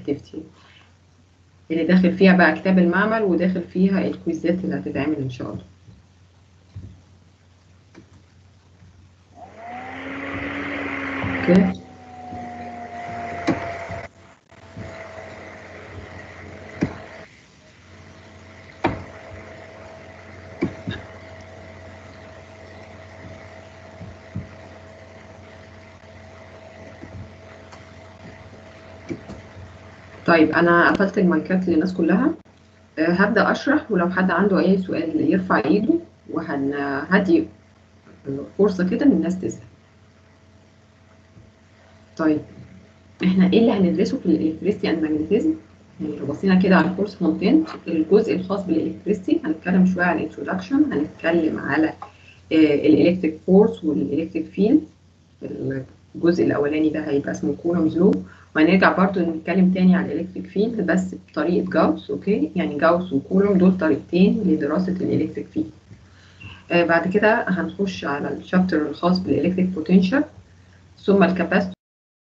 اكتيفيتي اللي داخل فيها بقى كتاب المعمل وداخل فيها الكويزات اللي هتتعمل ان شاء الله اوكي طيب انا قفلت المايكات للناس كلها أه هبدا اشرح ولو حد عنده اي سؤال يرفع ايده وهندي فرصه كده ان الناس تسال طيب احنا ايه اللي هندرسه في الالكتريستي اند ماجنتيزم يعني لو بصينا كده على الكورس كونتنت الجزء الخاص بالالكتريستي هنتكلم شويه عن الانترودكشن هنتكلم على الالكتريك فورس والالكتريك فيلد الجزء الاولاني ده هيبقى اسمه كولومز لو وهنرجع برضو نتكلم تاني عن الالكتريك فيلد بس بطريقه جاوس اوكي يعني جاوس وكولوم دول طريقتين لدراسه الالكتريك فيلد آه بعد كده هنخش على الشابتر الخاص بالالكتريك بوتنشال ثم الكاباسيتور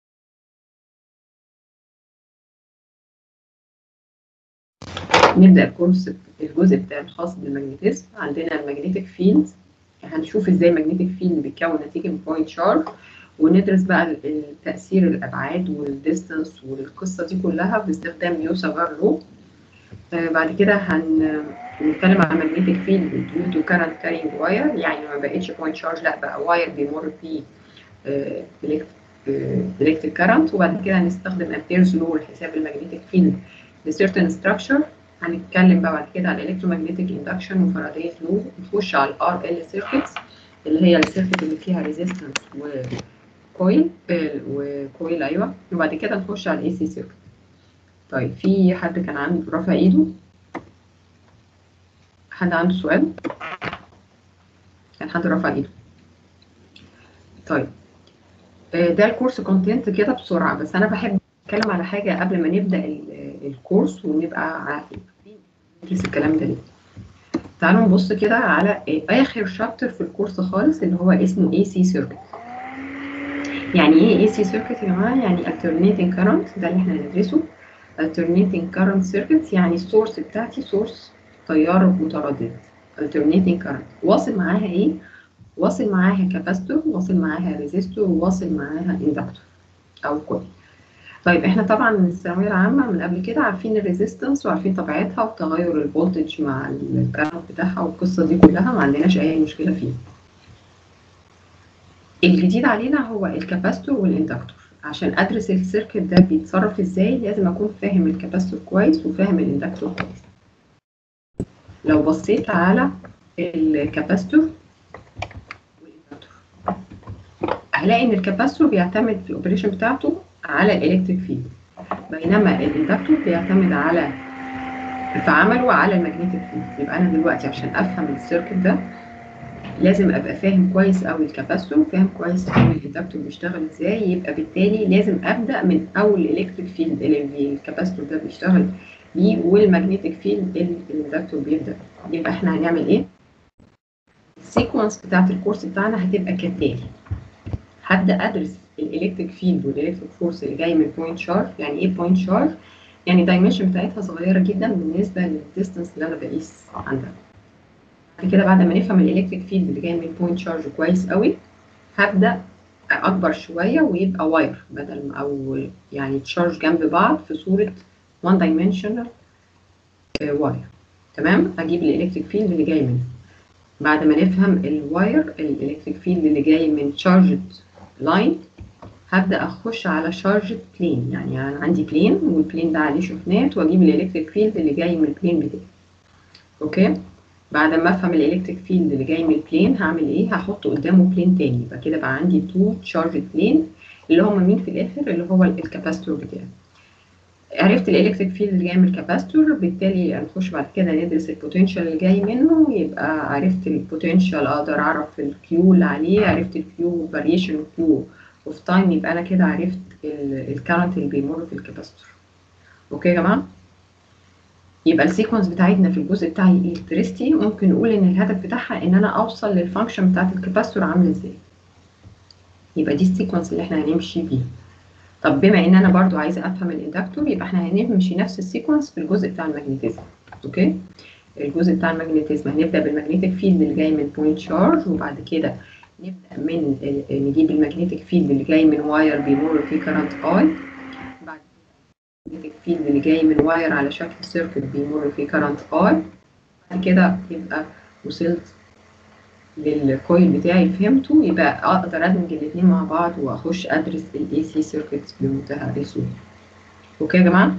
نبدا الكورس الجزء بتاع الخاص بالماجنتيزم عندنا الماجنتيك فيلد هنشوف ازاي الماجنتيك فيلد بيتكون نتيجه من بوينت شارج وندرس بقى تأثير الأبعاد والديستانس والقصة دي كلها باستخدام نيو سافار لو آه بعد كده هنتكلم عن ماجنتيك فيلد ديو تو كارنت كارينج واير يعني ما بقتش بوينت شارج لا بقى واير بيمر فيه الكتريك كارنت وبعد كده هنستخدم امبيرز لو لحساب الماجنتيك فيلد لسيرتن ستراكشر هنتكلم بقى بعد كده عن الالكترومagnetic اندكشن وفارادايز لو نخش على الار ال سيركتس اللي هي السيركت اللي فيها ريزيستنس و كويل وكويل ايوه وبعد كده نخش على الاي سي سيركت طيب في حد كان عنده رافع ايده حد عنده سؤال كان حد رافع ايده طيب ده الكورس كونتنت كده بسرعه بس انا بحب اتكلم على حاجه قبل ما نبدا الكورس ونبقى عارفين ندرس الكلام ده ليه تعالوا نبص كده على اخر شابتر في الكورس خالص اللي هو اسمه اي سي سيركت يعني ايه اي سي سيركت يا جماعه يعني alternating current ده اللي احنا هندرسه alternating current circuits يعني السورس بتاعتي سورس تيار متردد alternating current واصل معاها ايه واصل معاها كاباستور واصل معاها ريزيستور وواصل معاها اندكتور او كويل طيب احنا طبعا من الثانويه العامه من قبل كده عارفين الريزيستنس وعارفين طبيعتها وتغير الفولتج مع الكارنت بتاعها والقصه دي كلها ما عندناش اي مشكله فيها الجديد علينا هو الكاباستور والاندكتور عشان ادرس السيركت ده بيتصرف ازاي لازم اكون فاهم الكاباستور كويس وفاهم الاندكتور كويس لو بصيت على الكاباستور والاندكتور هلاقي ان الكاباستور بيعتمد في الاوبريشن بتاعته على الالكتريك فيلد بينما الاندكتور بيعتمد على في عمله على المagnetic فيلد يبقى انا دلوقتي عشان افهم السيركت ده لازم ابقى فاهم كويس قوي الكاباستور فاهم كويس قوي الاندكتور بيشتغل ازاي يبقى بالتالي لازم ابدا من اول الالكتريك فيلد اللي الكاباستور ده بيشتغل بيه والمagnetic فيلد اللي الاندكتور بيبدا يبقى احنا هنعمل ايه السيكونس بتاعت الكورس بتاعنا هتبقى كالتالي هبدا ادرس الالكتريك فيلد والالكتريك فورس اللي جاي من بوينت شارج يعني ايه بوينت شارج يعني الدايمنشن بتاعتها صغيره جدا بالنسبه للديستنس اللي انا بقيس عندها بعد كده بعد ما نفهم الالكتريك فيلد اللي جاي من بوينت شارج كويس قوي هبدا اكبر شويه ويبقى واير بدل ما او يعني تشارج جنب بعض في صوره وان دايمنشنال واير تمام اجيب الالكتريك فيلد اللي جاي منه بعد ما نفهم الواير الالكتريك فيلد اللي جاي من تشارجد لاين هبدا اخش على شارجد بلين يعني انا عندي بلين والبلين ده عليه شحنات واجيب الالكتريك فيلد اللي جاي من البلين بتاعي اوكي بعد ما افهم الالكتريك فيلد اللي جاي من البلين هعمل ايه هحط قدامه بلين تاني يبقى كده بقى عندي تو تشارجد بلين اللي هم مين في الاخر اللي هو الكاباستور بتاعي عرفت الالكتريك فيلد اللي جاي من الكاباستور بالتالي هنخش بعد كده ندرس البوتنشال اللي جاي منه يبقى عرفت البوتنشال اقدر اعرف الكيو اللي عليه عرفت الكيو فاريشن كيو اوف تايم يبقى انا كده عرفت الكارنت اللي بيمر في الكاباستور اوكي يا جماعه يبقى السيكونس بتاعتنا في الجزء بتاع الالكتريستي ممكن نقول ان الهدف بتاعها ان انا اوصل للفانكشن بتاعت الكاباستور عامله ازاي يبقى دي السيكونس اللي احنا هنمشي بيه طب بما ان انا برضو عايزه افهم الاندكتور يبقى احنا هنمشي نفس السيكونس في الجزء بتاع الماجنتيزم اوكي الجزء بتاع الماجنتيزم هنبدا بالماجنتيك فيلد اللي جاي من بوينت شارج وبعد كده نبدا من نجيب الماجنتيك فيلد اللي جاي من واير بيمر فيه كرنت اي بعد كده الماجنتيك فيلد اللي جاي من واير على شكل سيركت بيمر فيه كرنت اي بعد كده يبقى وصلت للكويل بتاعي فهمته يبقى اقدر ادمج الاثنين مع بعض واخش ادرس الاي سي سيركت بمنتهى السهوله اوكي يا جماعه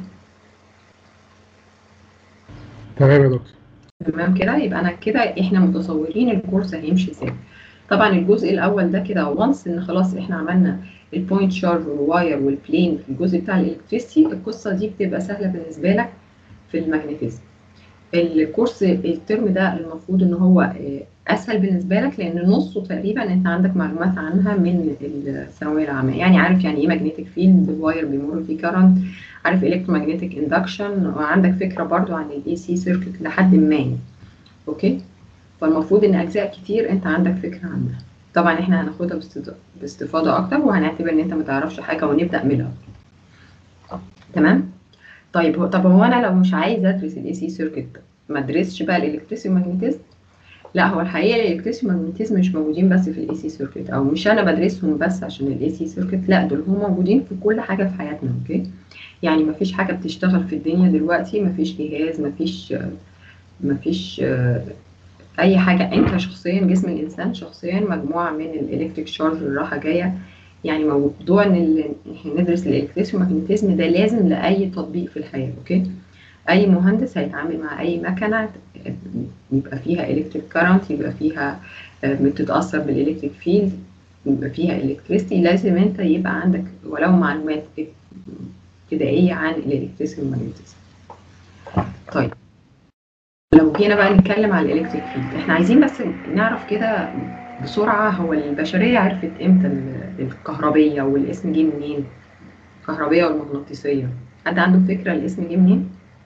تمام يا دكتور تمام كده يبقى انا كده احنا متصورين الكورس هيمشي ازاي طبعا الجزء الاول ده كده وانس ان خلاص احنا عملنا البوينت شارج والواير والبلين في الجزء بتاع الالكتريسيتي القصه دي بتبقى سهله بالنسبه لك في الماجنتيزم الكورس الترم ده المفروض ان هو اسهل بالنسبه لك لان نصه تقريبا انت عندك معلومات عنها من الثانويه العامه يعني عارف يعني ايه ماجنتيك فيلد واير بيمر فيه كرنت عارف الكترومagnetic اندكشن وعندك فكره برضو عن الاي سي سيركت لحد ما اوكي فالمفروض ان اجزاء كتير انت عندك فكره عنها طبعا احنا هناخدها باستفاضه اكتر وهنعتبر ان انت ما تعرفش حاجه ونبدا من الاول تمام طيب هو طب هو انا لو مش عايزه ادرس الاي سي سيركت ما ادرسش بقى الالكتريسي والماجنتيزم لا هو الحقيقه الالكتريسي والماجنتيزم مش موجودين بس في الاي سي سيركت او مش انا بدرسهم بس عشان الاي سي سيركت لا دول هم موجودين في كل حاجه في حياتنا اوكي يعني مفيش حاجه بتشتغل في الدنيا دلوقتي مفيش جهاز مفيش مفيش اي حاجه انت شخصيا جسم الانسان شخصيا مجموعه من الالكتريك شارج اللي رايحه جايه يعني موضوع ان احنا ندرس الالكتريسي والماجنتيزم ده لازم لاي تطبيق في الحياه اوكي اي مهندس هيتعامل مع اي مكنه يبقى فيها الكتريك كارنت يبقى فيها بتتاثر بالالكتريك فيلد يبقى فيها الكتريستي لازم انت يبقى عندك ولو معلومات ابتدائيه عن الالكتريسي والماجنتيزم طيب لو جينا بقى نتكلم على الالكتريك فيلد احنا عايزين بس نعرف كده بسرعه هو البشريه عرفت امتى الكهربيه والاسم جه منين الكهربيه والمغناطيسيه حد عنده فكره الاسم جه منين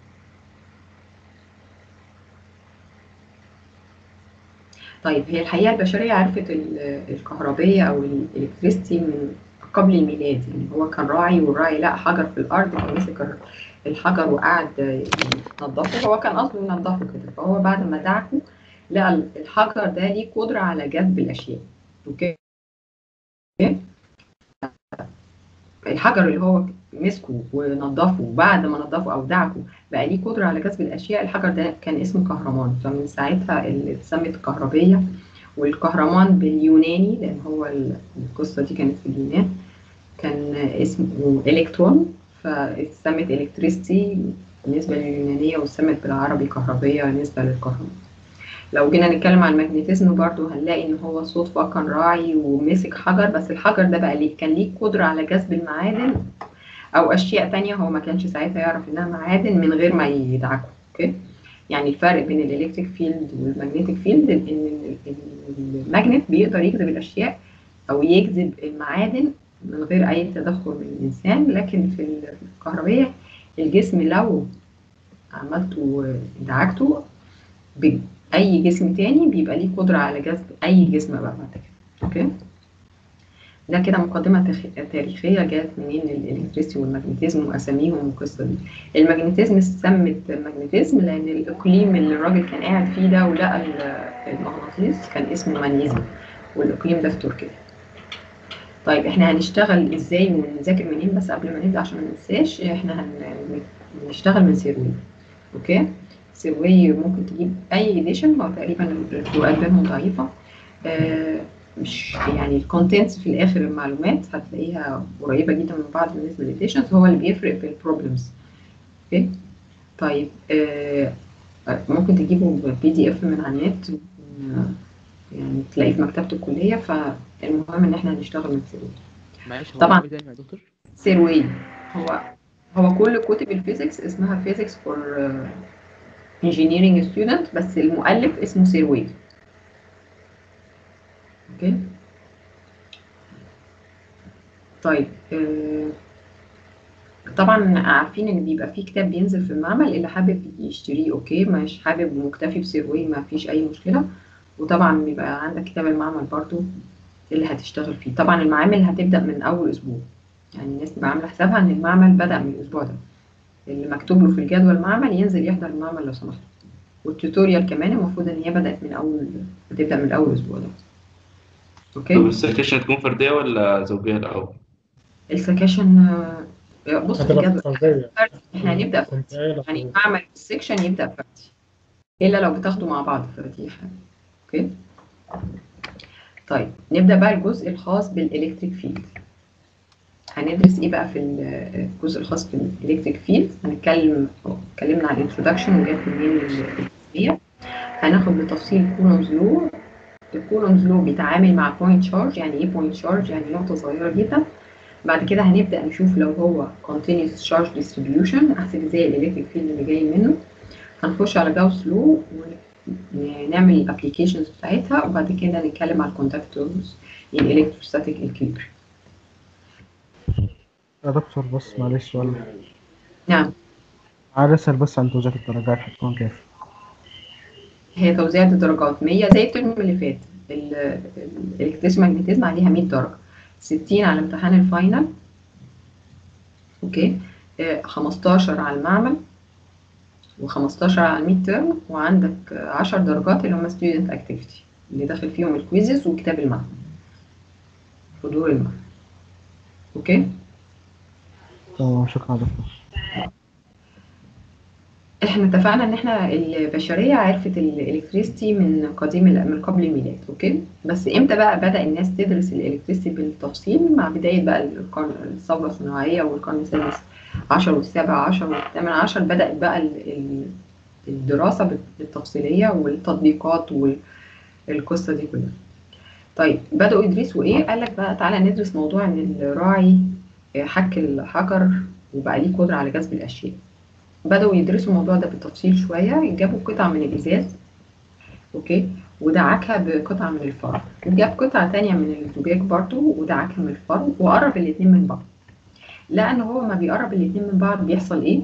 طيب هي الحقيقه البشريه عرفت الكهربيه او الالكتريستي من قبل الميلاد يعني هو كان راعي والراعي لقى حجر في الارض فمسك الحجر وقعد ينظفه هو كان قصده ينظفه كده فهو بعد ما دعكه لقى الحجر ده ليه قدره على جذب الاشياء اوكي الحجر اللي هو مسكه ونظفه بعد ما نظفه او دعكه بقى ليه قدره على جذب الاشياء الحجر ده كان اسمه كهرمان فمن ساعتها اللي اتسمت الكهربيه والكهرمان باليوناني لان هو القصه دي كانت في اليونان كان اسمه الكترون فاتسمت الكتريستي بالنسبه لليونانيه واتسمت بالعربي كهربيه بالنسبه للكهرباء لو جينا نتكلم عن الماجنتيزم برضو هنلاقي ان هو صدفه كان راعي ومسك حجر بس الحجر ده بقى ليه كان ليه قدره على جذب المعادن او اشياء تانية هو ما كانش ساعتها يعرف انها معادن من غير ما يدعكه اوكي يعني الفرق بين الالكتريك فيلد والمagnetic فيلد ان الماجنت بيقدر يجذب الاشياء او يجذب المعادن من غير اي تدخل من الانسان لكن في الكهربيه الجسم لو عملته دعكته باي جسم تاني بيبقى ليه قدره على جذب اي جسم بقى بعد كده اوكي ده كده مقدمة تاريخية جات منين الالكتريسيتي والماجنتيزم واساميهم والقصة دي. الماجنتيزم سمت ماجنتيزم لأن الإقليم اللي الراجل كان قاعد فيه ده ولقى المغناطيس كان اسمه مانيزم والإقليم ده في تركيا. طيب احنا هنشتغل ازاي ونذاكر منين بس قبل ما نبدأ عشان ما ننساش احنا هنشتغل من سيروي. اوكي؟ سيروي ممكن تجيب أي اديشن هو تقريبا الفروقات بينهم ضعيفة. آه مش يعني الكونتنتس في الاخر المعلومات هتلاقيها قريبه جدا من بعض بالنسبه للاديشنز هو اللي بيفرق في البروبلمز اوكي طيب آه ممكن تجيبوا بي دي اف من على النت يعني تلاقيه في مكتبه الكليه فالمهم ان احنا هنشتغل من سيروي معلش هو طبعا اسمه إيه تاني يا دكتور سيروي هو هو كل كتب الفيزيكس اسمها فيزيكس فور انجينيرنج ستودنت بس المؤلف اسمه سيروي اوكي طيب آه، طبعا عارفين ان بيبقى في كتاب بينزل في المعمل اللي حابب يشتريه اوكي مش حابب ومكتفي بسيروي ما فيش اي مشكله وطبعا بيبقى عندك كتاب المعمل برضو اللي هتشتغل فيه طبعا المعامل هتبدا من اول اسبوع يعني الناس تبقى عامله حسابها ان المعمل بدا من الاسبوع ده اللي مكتوب له في الجدول المعمل ينزل يحضر المعمل لو سمحت والتوتوريال كمان المفروض ان هي بدات من اول بتبدا من اول اسبوع ده اوكي طب السكشن هتكون فردية ولا زوجية الأول؟ السكاشن آه، بص في هتبقى الجدول فردية احنا هنبدا كنت قايل يعني معمل السكشن يبدا فردي الا لو بتاخدوا مع بعض فردي حاجه اوكي طيب نبدا بقى الجزء الخاص بالالكتريك فيلد هندرس ايه بقى في الجزء الخاص بالالكتريك فيلد هنتكلم اتكلمنا عن الانترودكشن وجات منين الجزئيه هناخد بتفصيل كولومز لو الكولومز لو بيتعامل مع بوينت شارج يعني ايه بوينت شارج يعني نقطه صغيره جدا بعد كده هنبدا نشوف لو هو continuous charge distribution احسب ازاي الالكتريك فيلد اللي جاي منه هنخش على جاوس لو ونعمل الابلكيشنز بتاعتها وبعد كده نتكلم على الكونتاكتورز الالكتروستاتيك الكيبر يا دكتور بس معلش سؤال نعم عايز اسال بس عن توزيع الدرجات هتكون كيف هي توزيع الدرجات 100 زي الترم اللي فات الالكتريس ماجنتيزم عليها 100 درجه 60 على امتحان الفاينل اوكي آه، 15 على المعمل و15 على الميد تيرم وعندك آه، 10 درجات اللي هم ستودنت اكتيفيتي اللي داخل فيهم الكويزز وكتاب المعمل حضور المعمل اوكي تمام شكرا يا دكتور احنا اتفقنا ان احنا البشريه عرفت الالكتريستي من قديم ال- من قبل الميلاد اوكي بس امتى بقى بدا الناس تدرس الالكتريستي بالتفصيل مع بدايه بقى القرن الثوره الصناعيه والقرن السادس عشر والسابع عشر والثامن عشر بدات بقى ال- ال- الدراسه بال- التفصيليه والتطبيقات والقصه دي كلها طيب بداوا يدرسوا ايه قال لك بقى تعالى ندرس موضوع ان الراعي حك الحجر وبقى ليه قدره على جذب الاشياء بدأوا يدرسوا الموضوع ده بالتفصيل شوية جابوا قطعة من الإزاز أوكي ودعكها بقطعة من الفرو وجاب قطعة تانية من الزجاج برضو ودعكها من الفرو وقرب الاتنين من بعض لقى إن هو ما بيقرب الاتنين من بعض بيحصل إيه؟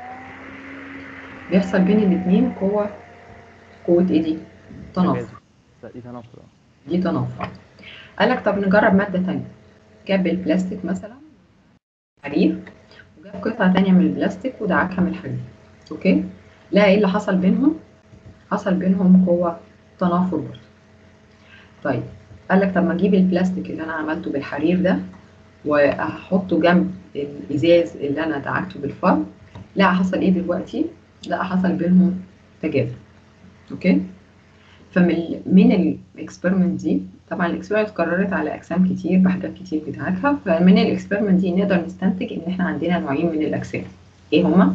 بيحصل بين الاتنين قوة قوة إيه دي؟ تنافر دي تنافر دي تنافر قال لك طب نجرب مادة تانية جاب البلاستيك مثلا حرير وجاب قطعة تانية من البلاستيك ودعكها من الحديد اوكي لقى ايه اللي حصل بينهم حصل بينهم قوة تنافر برضه طيب قال لك طب ما اجيب البلاستيك اللي انا عملته بالحرير ده واحطه جنب الازاز اللي انا دعكته بالفرو لا حصل ايه دلوقتي لا حصل بينهم تجاذب اوكي فمن ال- من الاكسبيرمنت دي طبعا الاكسبيرمنت اتكررت على اجسام كتير بحاجات كتير بتاعتها فمن الاكسبيرمنت دي نقدر نستنتج ان احنا عندنا نوعين من الاجسام ايه هما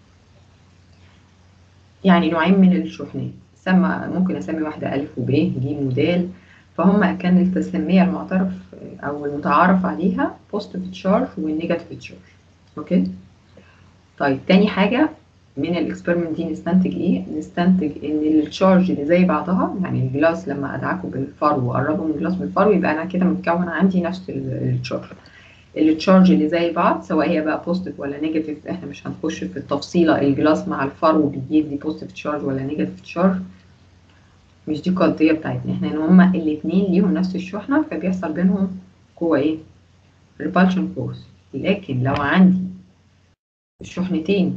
يعني نوعين من الشحنات سمى ممكن اسمي واحده الف وب ج ودال فهم كان التسميه المعترف او المتعارف عليها بوزيتيف تشارج والنيجاتيف تشارج اوكي طيب تاني حاجه من الاكسبيرمنت دي نستنتج ايه؟ نستنتج ان التشارج اللي زي بعضها يعني الجلاس لما ادعكه بالفرو واقربه من الجلاس بالفرو يبقى انا كده متكون عندي نفس ال- التشارج. التشارج اللي زي بعض سواء هي بقى بوزيتيف ولا نيجاتيف احنا مش هنخش في التفصيله الجلاس مع الفرو بيدي بوزيتيف تشارج ولا نيجاتيف تشارج مش دي القضيه بتاعتنا احنا ان هما الاثنين ليهم نفس الشحنه فبيحصل بينهم قوه ايه؟ ريبالشن فورس لكن لو عندي الشحنتين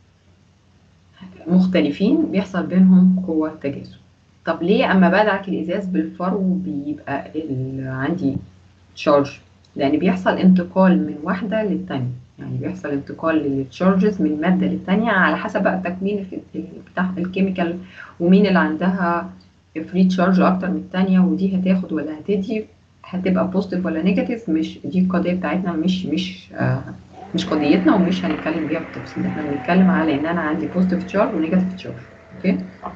مختلفين بيحصل بينهم قوة تجاذب طب ليه اما بدعك الازاز بالفرو بيبقى ال- عندي تشارج لان بيحصل انتقال من واحدة للتانية يعني بيحصل انتقال للتشارجز من مادة للتانية على حسب بقى التكوين الك- بتاع الكيميكال ومين اللي عندها فري تشارج اكتر من التانية ودي هتاخد ولا هتدي هتبقى بوزيتيف ولا نيجاتيف مش دي القضية بتاعتنا مش مش آه مش قضيتنا ومش هنتكلم بيها بالتفصيل احنا بنتكلم على ان انا عندي بوزيتيف تشارج ونيجاتيف تشارج اوكي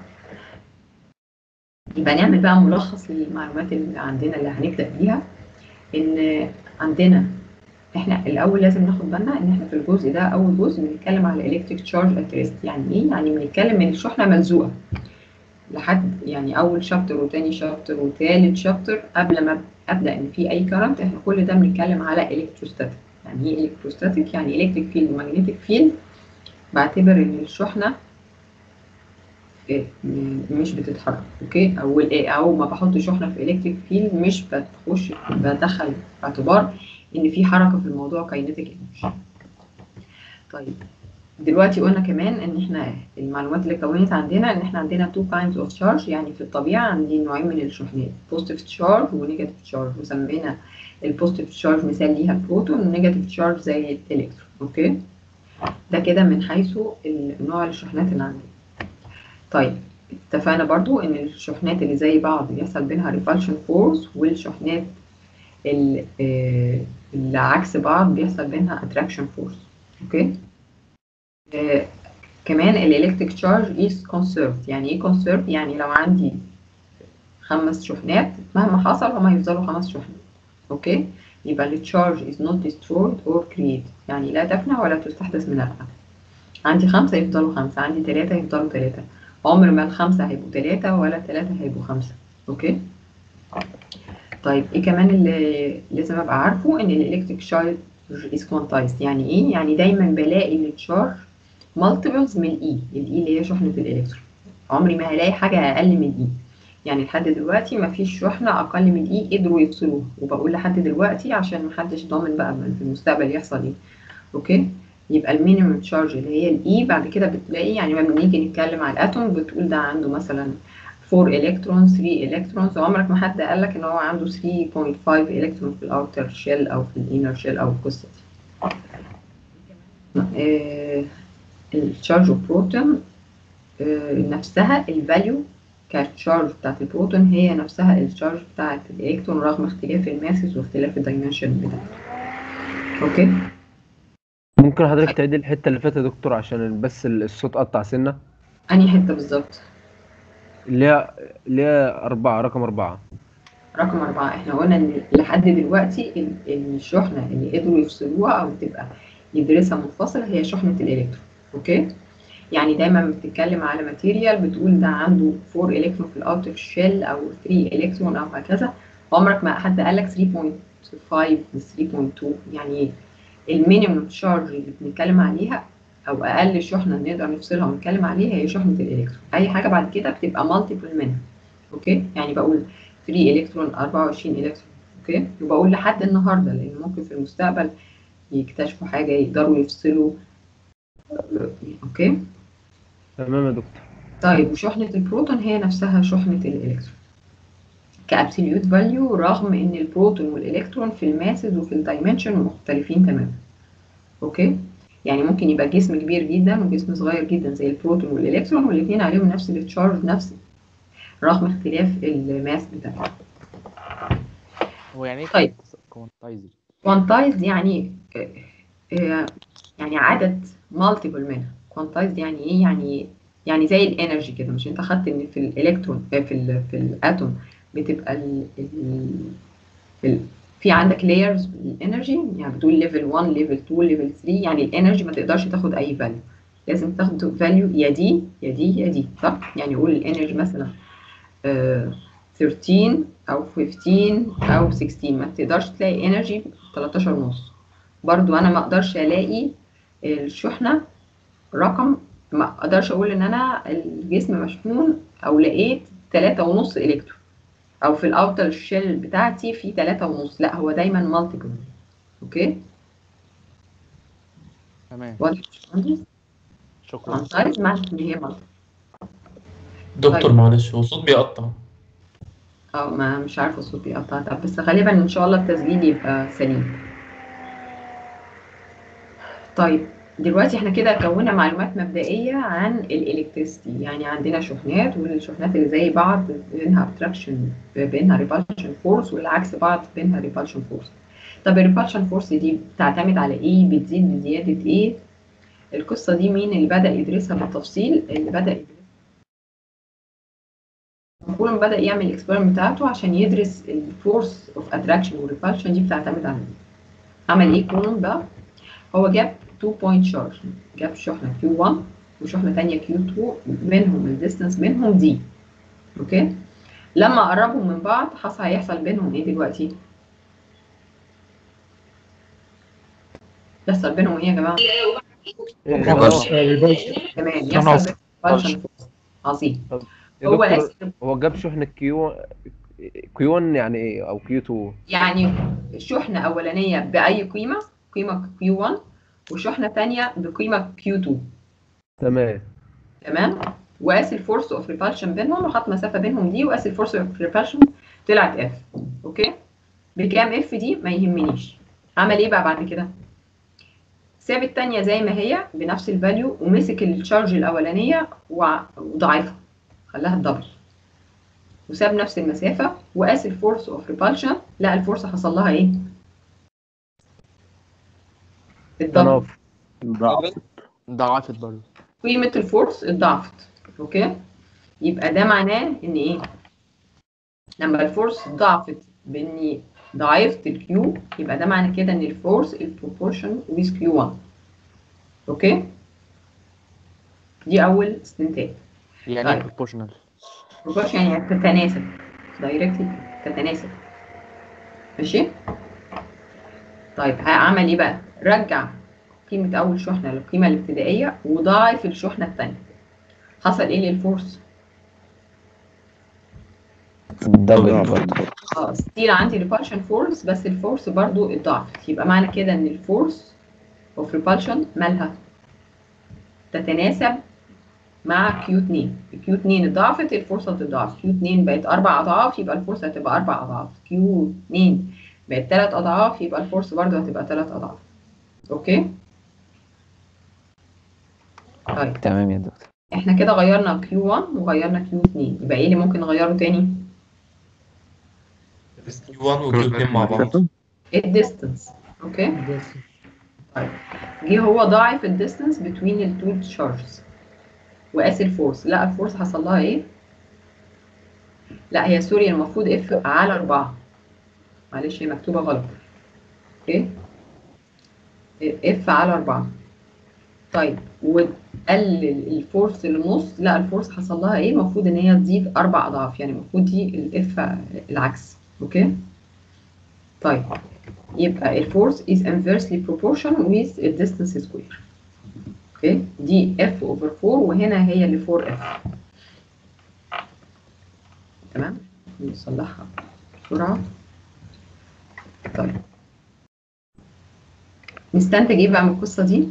يبقى نعمل بقى ملخص للمعلومات اللي عندنا اللي هنبدا بيها ان عندنا احنا الاول لازم ناخد بالنا ان احنا في الجزء ده اول جزء بنتكلم على الكتريك تشارج ات ريست يعني ايه يعني بنتكلم ان الشحنه ملزوقه لحد يعني اول شابتر وتاني شابتر وتالت شابتر قبل ما ابدا ان في اي كرنت احنا كل ده بنتكلم على الكتروستاتيك يعني ايه الكتروستاتيك يعني الكتريك فيلد ومagnetic فيلد بعتبر ان الشحنه إيه، م- مش بتتحرك اوكي او ال- او ما بحط شحنه في الكتريك فيلد مش بتخش بدخل في اعتبار ان في حركه في الموضوع كاينيتيك انرجي طيب دلوقتي قلنا كمان ان احنا المعلومات اللي كونت عندنا ان احنا عندنا two kinds of charge يعني في الطبيعه عندي نوعين من الشحنات positive charge ونيجاتيف charge وسمينا البوزيتيف تشارج مثال ليها البروتون والنيجاتيف تشارج زي الالكترون اوكي ده كده من حيث نوع الشحنات اللي عندي طيب اتفقنا برضو ان الشحنات اللي زي بعض بيحصل بينها ريفالشن فورس والشحنات ال- آه، اللي عكس بعض بيحصل بينها اتراكشن فورس اوكي آه، كمان الالكتريك تشارج از conserved يعني ايه conserved يعني لو عندي خمس شحنات مهما حصل هما يفضلوا خمس شحنات اوكي يبقى ال charge is not destroyed or created يعني لا تفنى ولا تستحدث من العدم عندي خمسة يفضلوا خمسة عندي تلاتة يفضلوا تلاتة عمر ما الخمسة هيبقوا تلاتة ولا التلاتة هيبقوا خمسة اوكي طيب ايه كمان اللي لازم ابقى عارفه ان الالكتريك شارج is quantized يعني ايه يعني دايما بلاقي التشارج multiples من الاي الاي اللي هي شحنة الالكترون عمري ما هلاقي حاجة اقل من الاي يعني لحد دلوقتي ما فيش شحنة أقل من إيه قدروا يفصلوها وبقول لحد دلوقتي عشان محدش ضامن بقى من في المستقبل يحصل إيه أوكي يبقى المينيمم تشارج اللي هي الإي بعد كده بتلاقي يعني لما بنيجي نتكلم على الأتوم بتقول ده عنده مثلا 4 إلكترون 3 إلكترونز وعمرك ما حد قال لك إن هو عنده 3.5 إلكترون في الأوتر شيل أو في الإنر شيل أو القصة دي آه التشارج اوف بروتون آه نفسها الفاليو كالتشارج بتاعت البروتون هي نفسها التشارج بتاعت الالكترون رغم اختلاف الماسز واختلاف الدايمنشن بتاعته اوكي ممكن حضرتك تعيد الحته اللي فاتت يا دكتور عشان بس الصوت قطع سنه انهي حته بالظبط اللي هي اللي هي أربعة رقم أربعة رقم أربعة احنا قلنا ان لحد دلوقتي ال- الشحنة اللي قدروا يفصلوها او تبقى يدرسها منفصلة هي شحنة الالكترون اوكي يعني دايما بتتكلم على ماتيريال بتقول ده عنده 4 الكترون في الاوتر شيل او 3 الكترون او هكذا عمرك ما حد قال لك 3.5 3.2 يعني المينيمم تشارج اللي بنتكلم عليها او اقل شحنه نقدر نفصلها ونتكلم عليها هي شحنه الالكترون اي حاجه بعد كده بتبقى مالتيبل منها اوكي يعني بقول 3 الكترون 24 الكترون اوكي وبقول لحد النهارده لان ممكن في المستقبل يكتشفوا حاجه يقدروا يفصلوا اوكي تمام يا دكتور طيب وشحنة البروتون هي نفسها شحنة الإلكترون كأبسوليوت فاليو رغم إن البروتون والإلكترون في الماسز وفي الدايمنشن مختلفين تماما أوكي يعني ممكن يبقى جسم كبير جدا وجسم صغير جدا زي البروتون والإلكترون والاتنين عليهم نفس التشارج نفس رغم اختلاف الماس بتاعهم هو يعني ايه طيب. كوانتايزر quantized يعني آه، آه، يعني عدد multiple منها quantized يعني ايه يعني يعني زي الانرجي كده مش انت خدت ان في الالكترون آه، في ال في الاتوم بتبقى ال ال ال في عندك layers الانرجي يعني بتقول ليفل 1 ليفل 2 ليفل 3 يعني الانرجي ما تقدرش تاخد اي فاليو لازم تاخد فاليو يا دي يا دي يا دي صح يعني قول الانرجي مثلا آه، 13 او 15 او 16 ما تقدرش تلاقي انرجي 13 ونص برضو انا ما اقدرش الاقي الشحنه رقم ما اقدرش اقول ان انا الجسم مشحون او لقيت 3 ونص الكترون او في الاوتر شيل بتاعتي في 3 ونص لا هو دايما مالتيبل اوكي تمام واضح يا باشمهندس؟ شكرا كوانتايز معنى ان هي مالتيبل دكتور طيب. معلش هو صوت بيقطع اه ما مش عارفه الصوت بيقطع طب بس غالبا ان شاء الله التسجيل يبقى سليم طيب دلوقتي احنا كده كونا معلومات مبدئية عن الالكتريستي يعني عندنا شحنات والشحنات اللي زي بعض بينها اتراكشن بينها ريبالشن فورس والعكس بعض بينها ريبالشن فورس طب الريبالشن فورس دي بتعتمد على ايه بتزيد بزيادة ايه القصة دي مين اللي بدأ يدرسها بالتفصيل اللي بدأ يدرسها كولوم بدأ يعمل الاكسبيرمنت بتاعته عشان يدرس الفورس اوف اتراكشن والريبالشن دي بتعتمد على ايه عمل ايه كولوم بقى هو جاب 2 بوينت شارج جاب شحنه Q1 وشحنه ثانيه Q2 بينهم الديستانس بينهم دي اوكي لما قربوا من بعض حصل هيحصل بينهم ايه دلوقتي يحصل بينهم ايه يا جماعه ريفرس ريفرس تمام تنافس. يحصل بينهم repulsion force. عظيم يا هو دكتور اسم هو جاب شحنة كيو كيو 1 يعني ايه او كيو 2 يعني شحنة أولانية بأي قيمة قيمة Q1 وشحنة تانية بقيمة Q2 تمام تمام وقاس الفورس اوف ريبالشن بينهم وحط مسافة بينهم دي وقاس الفورس اوف ريبالشن طلعت اف اوكي بكام اف دي ما يهمنيش عمل ايه بقى بعد كده ساب التانية زي ما هي بنفس الفاليو ومسك الشارج الأولانية وع- وضاعفها خلاها الدبل وساب نفس المسافة وقاس الفورس اوف ريبالشن لقى الفورس حصل لها ايه؟ الدبل تنافر ضعف ضعفت برضه قيمة الفورس اتضاعفت اوكي يبقى ده معناه ان ايه لما الفورس ضعفت باني ضاعفت الكيو يبقى ده معنى كده ان الفورس البروبورشن ويز كيو 1 اوكي دي اول استنتاج يعني ايه طيب. بروبورشنال بروبورشن يعني تتناسب دايركتلي تتناسب ماشي طيب هعمل ايه بقى رجع قيمة أول شحنة للقيمة الابتدائية وضاعف الشحنة التانية حصل إيه للفورس؟ دبل برضه اه ستيل عندي ريبالشن فورس بس الفورس برضو اتضاعفت يبقى معنى كده إن الفورس اوف ريبالشن مالها؟ تتناسب مع كيو 2 كيو 2 اتضاعفت الفورس هتتضاعف كيو 2 بقت أربع أضعاف يبقى الفورس هتبقى أربع أضعاف كيو 2 بقت تلات أضعاف يبقى الفورس برضو هتبقى تلات أضعاف أوكي؟ طيب تمام يا دكتور احنا كده غيرنا Q1 وغيرنا Q2 يبقى ايه اللي ممكن نغيره تاني؟ Q1 و Q2 مع بعض الديستنس اوكي طيب جه هو ضاعف الديستنس بين التو تشارجز وقاس الفورس لا الفورس حصل لها ايه؟ لا هي سوري المفروض اف على 4 معلش هي مكتوبه غلط اوكي اف على 4 طيب وقلل الفورس للنص لا الفورس حصل لها ايه المفروض ان هي تزيد اربع اضعاف يعني المفروض دي الاف العكس اوكي طيب يبقى الفورس is inversely proportional with the distance square اوكي دي f over 4 وهنا هي اللي 4f تمام نصلحها بسرعة طيب نستنتج ايه بقى من القصة دي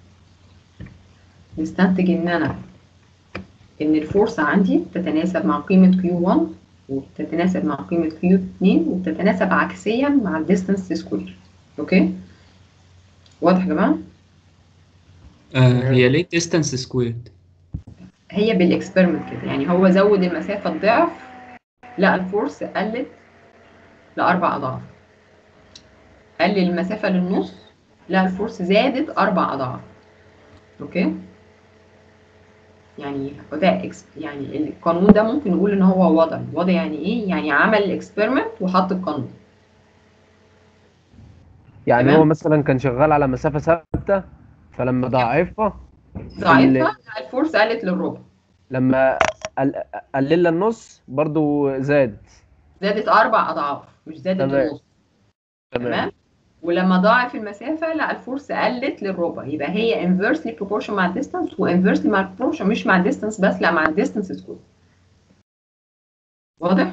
نستنتج ان انا ان الفورس عندي تتناسب مع قيمة Q1 وبتتناسب مع قيمة Q2 وبتتناسب عكسيا مع الديستانس سكوير اوكي واضح يا جماعة آه هي ليه distance squared؟ هي بالاكسبيرمنت كده يعني هو زود المسافة الضعف لا الفورس قلت لأربع أضعاف قلل المسافة للنص لا الفورس زادت أربع أضعاف أوكي يعني ده إكس يعني القانون ده ممكن نقول إن هو وضع وضع يعني إيه؟ يعني عمل الإكسبيرمنت وحط القانون يعني تمام. هو مثلا كان شغال على مسافة ثابتة فلما ضاعفها ضعيفة لا الفورس قلت للربع لما قل- قلل النص برضو زاد زادت أربع أضعاف مش زادت تمام. النص تمام ولما ضاعف المسافة لا الفورس قلت للربع يبقى هي inversely proportional مع الديستانس وinversely مع proportion مش مع الديستانس بس لا مع الديستانس سكوير واضح؟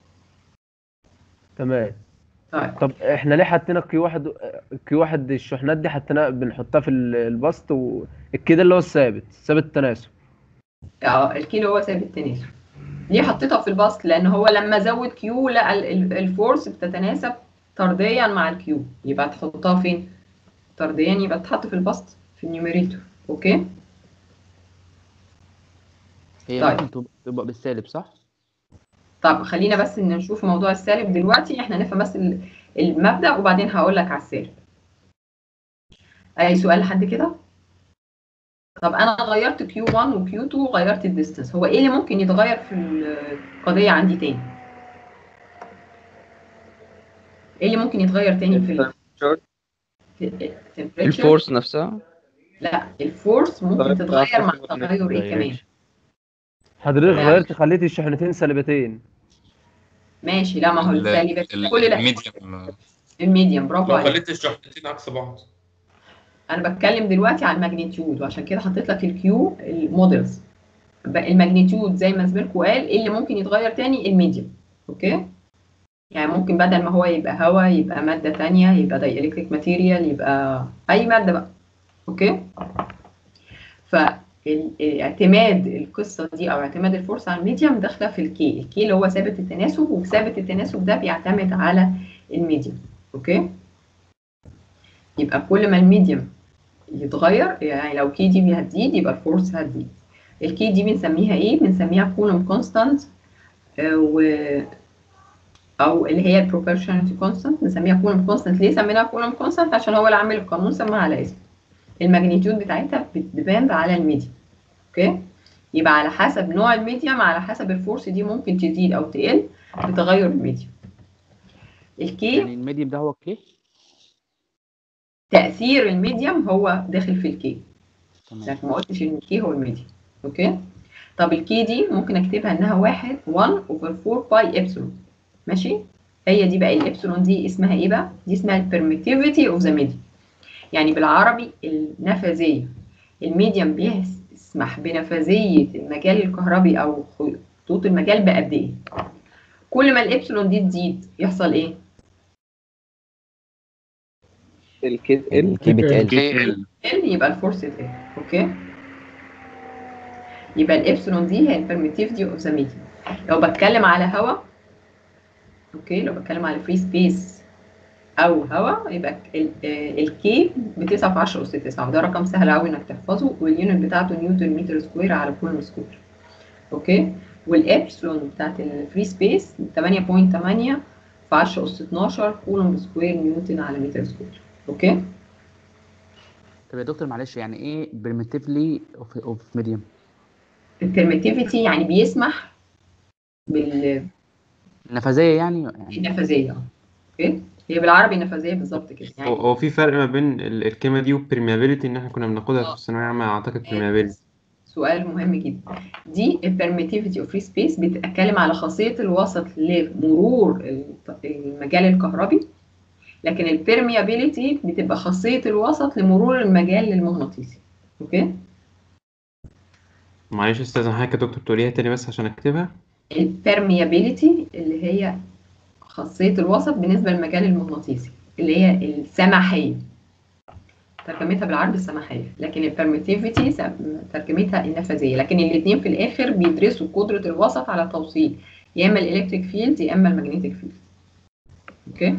تمام طيب طب احنا ليه حطينا كيو واحد كيو واحد الشحنات دي حطينا بنحطها في ال- البسط والكده اللي هو الثابت ثابت التناسب اه الكيلو هو ثابت التناسب ليه حطيتها في البسط لان هو لما زود كيو لقى ال- ال- الفورس بتتناسب طرديا مع الكيو يبقى تحطها فين طرديا يبقى تتحط في البسط في النيوميريتور اوكي هي طيب. ممكن تبقى- تبقى بالسالب صح؟ طب خلينا بس إن نشوف موضوع السالب دلوقتي احنا نفهم بس ال- المبدأ وبعدين هقول لك على السالب اي سؤال لحد كده طب انا غيرت Q1 و Q2 وغيرت الديستنس هو ايه اللي ممكن يتغير في القضية عندي تاني ايه اللي ممكن يتغير تاني في ال في temperature؟ الفورس نفسها لا الفورس ممكن طيب، تتغير مع طيب، تغير ايه كمان حضرتك تمام. غيرت خليت الشحنتين سالبتين ماشي لا ما هو ال- السالب ال- كل ده الميديم الميديم برافو لو عليك خليت الشحنتين عكس بعض انا بتكلم دلوقتي على الماجنتيود وعشان كده حطيت لك الكيو المودلز الماجنتيود زي ما زميلكم قال ايه اللي ممكن يتغير تاني الميديم اوكي يعني ممكن بدل ما هو يبقى هواء يبقى مادة تانية يبقى دايلكتريك ماتيريال يبقى أي مادة بقى أوكي فاعتماد القصة دي أو اعتماد الفورس على الميديم داخلة في الكي الكي اللي هو ثابت التناسب وثابت التناسب ده بيعتمد على الميديم أوكي يبقى كل ما الميديم يتغير يعني لو كي دي هتزيد يبقى الفورس هتزيد الكي دي بنسميها ايه بنسميها كولوم كونستانت و او اللي هي البروبورشناليتي كونستانت بنسميها كولوم كونستانت ليه سميناها كولوم كونستانت عشان هو اللي عامل القانون سماها على اسمه الماجنتيود بتاعتها بتديبند على الميديم اوكي يبقى على حسب نوع الميديم على حسب الفورس دي ممكن تزيد او تقل بتغير الميديم الكي يعني الميديم ده هو كي تأثير الميديم هو داخل في الكي تمام لكن ما قلتش ان الكي هو الميديم اوكي طب الكي دي ممكن اكتبها انها واحد 1 اوفر 4 باي ابسلون ماشي هي دي بقى الابسلون دي اسمها ايه بقى دي اسمها البرميتيفيتي اوف ذا ميديم يعني بالعربي النفاذيه الميديم بيسمح بنفاذيه المجال الكهربي او خطوط المجال بقد ايه كل ما الابسلون دي تزيد يحصل ايه الكي الكي بتقل ال يبقى الفورس تقل اوكي يبقى الابسلون دي هي البرميتيفيتي اوف ذا ميديم لو بتكلم على هواء اوكي لو بتكلم على فري سبيس او هواء يبقى الكي ب 9 في 10 اس 9 وده رقم سهل قوي انك تحفظه واليونت بتاعته نيوتن متر سكوير على كولوم سكوير اوكي والابسلون بتاعت الفري سبيس 8.8 في 10 اس 12 كولوم سكوير نيوتن على متر سكوير اوكي طب يا دكتور معلش يعني ايه بريمتيفلي اوف ميديم البرميتيفيتي يعني بيسمح النفاذيه يعني يعني بالنفاذيه اوكي هي بالعربي نفاذيه بالظبط كده هو يعني هو في فرق ما بين ال- الكلمة دي والبرميابيليتي إن إحنا كنا بناخدها في الثانوية العامة أعتقد برميابيليتي سؤال مهم جدا دي البرميتيفيتي اوف فري سبيس بتتكلم على خاصيه الوسط لمرور الط- المجال الكهربي لكن البرميابيليتي بتبقى خاصيه الوسط لمرور المجال المغناطيسي اوكي معلش يا أستاذ حضرتك يا دكتور تقوليها تاني بس عشان أكتبها البرميابيليتي اللي هي خاصيه الوسط بالنسبه للمجال المغناطيسي اللي هي السماحيه ترجمتها بالعربي السماحيه لكن البرميتيفيتي ترجمتها النفاذيه لكن الاثنين في الاخر بيدرسوا قدره الوسط على توصيل يا اما الالكتريك فيلد يا اما المagnetic فيلد اوكي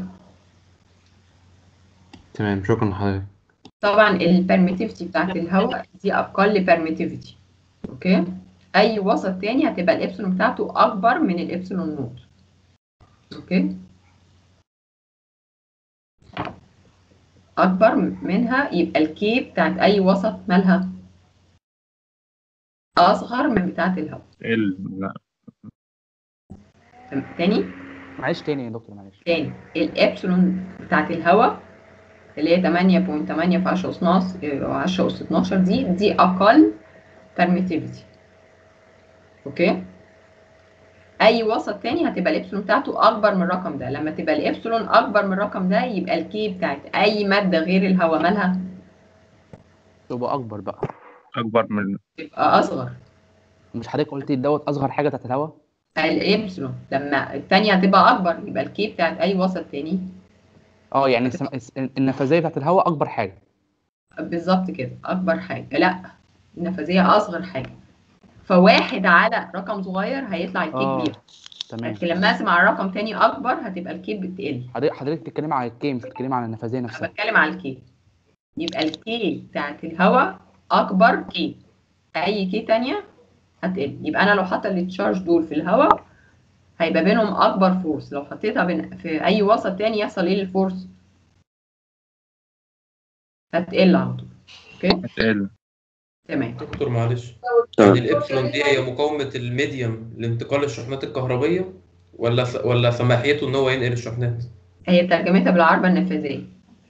تمام شكرا لحضرتك طبعا البرميتيفيتي بتاعت الهواء دي اقل برميتيفيتي اوكي اي وسط تاني هتبقى الابسلون بتاعته اكبر من الابسلون نوت اوكي اكبر منها يبقى الكي بتاعت اي وسط مالها اصغر من بتاعت الهواء ال لا تم- تاني معلش تاني يا دكتور معلش تاني الابسلون بتاعت الهواء اللي هي 8.8 في 10 اس 12 10 اس 12 دي دي اقل permittivity اوكي اي وسط تاني هتبقى الابسلون بتاعته اكبر من الرقم ده لما تبقى الابسلون اكبر من الرقم ده يبقى الكي بتاعت اي ماده غير الهواء مالها تبقى اكبر بقى اكبر من تبقى اصغر مش حضرتك قلتي دوت اصغر حاجه بتاعت الهواء الابسلون لما التانية هتبقى اكبر يبقى الكي بتاعت اي وسط تاني اه يعني السم... الس- النفاذيه بتاعت الهواء اكبر حاجه بالظبط كده اكبر حاجه لا النفاذيه اصغر حاجه فواحد على رقم صغير هيطلع الكي اه كبير تمام لكن لما اقسم على رقم تاني اكبر هتبقى الكي بتقل حضرتك حضرتك بتتكلم على الكي مش بتتكلم على النفاذيه انا نفسها بتكلم على الكي يبقى الكي بتاعت الهواء اكبر كي اي كي تانية هتقل يبقى انا لو حاطه التشارج دول في الهواء هيبقى بينهم اكبر فورس لو حطيتها بين في اي وسط تاني يحصل ايه للفورس هتقل على طول اوكي هتقل تمام دكتور معلش يعني الابسلون دي هي مقاومة الميديم لانتقال الشحنات الكهربية ولا س... ولا سماحيته ان هو ينقل الشحنات؟ هي ترجمتها بالعربة النفاذية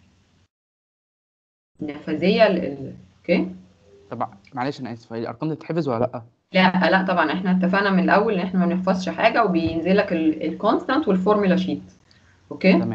النفاذية ال- ال- اوكي طب معلش انا اسف هي الارقام دي بتتحفظ ولا لا لا لا طبعا احنا اتفقنا من الاول ان احنا ما بنحفظش حاجة وبينزل لك الكونستانت والفورمولا شيت اوكي تمام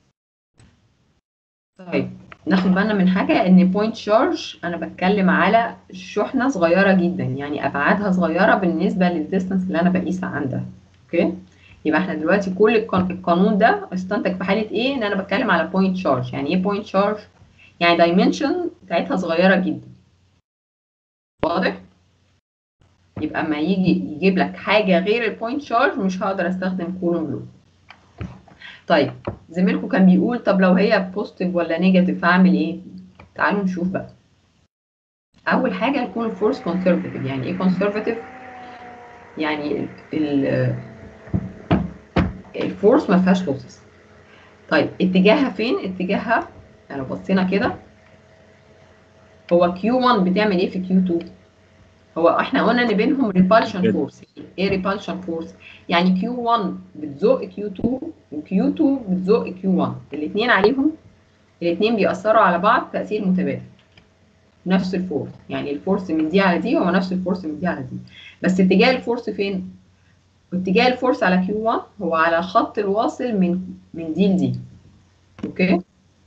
طيب ناخد بالنا من حاجة ان بوينت شارج انا بتكلم على شحنة صغيرة جدا يعني ابعادها صغيرة بالنسبة للديستانس اللي انا بقيسها عندها اوكي يبقى احنا دلوقتي كل القان- القانون ده استنتج في حاله ايه ان انا بتكلم على بوينت شارج يعني ايه بوينت شارج يعني دايمنشن بتاعتها صغيره جدا واضح يبقى اما يجي يجيب لك حاجه غير البوينت شارج مش هقدر استخدم كولوم لو طيب زميلكم كان بيقول طب لو هي بوزيتيف ولا نيجاتيف هعمل ايه تعالوا نشوف بقى اول حاجه هيكون الفورس كونسرفاتيف يعني ايه كونسرفاتيف يعني ال الفورس ما فيهاش لوسز طيب اتجاهها فين اتجاهها يعني لو بصينا كده هو Q1 بتعمل ايه في Q2 هو احنا قلنا ان بينهم repulsion فورس ايه repulsion فورس يعني Q1 بتزق Q2 وQ2 بتزق Q1 الاثنين عليهم الاثنين بيأثروا على بعض تأثير متبادل نفس الفورس يعني الفورس من دي على دي هو نفس الفورس من دي على دي بس اتجاه الفورس فين اتجاه الفورس على Q1 هو على الخط الواصل من من دي لدي اوكي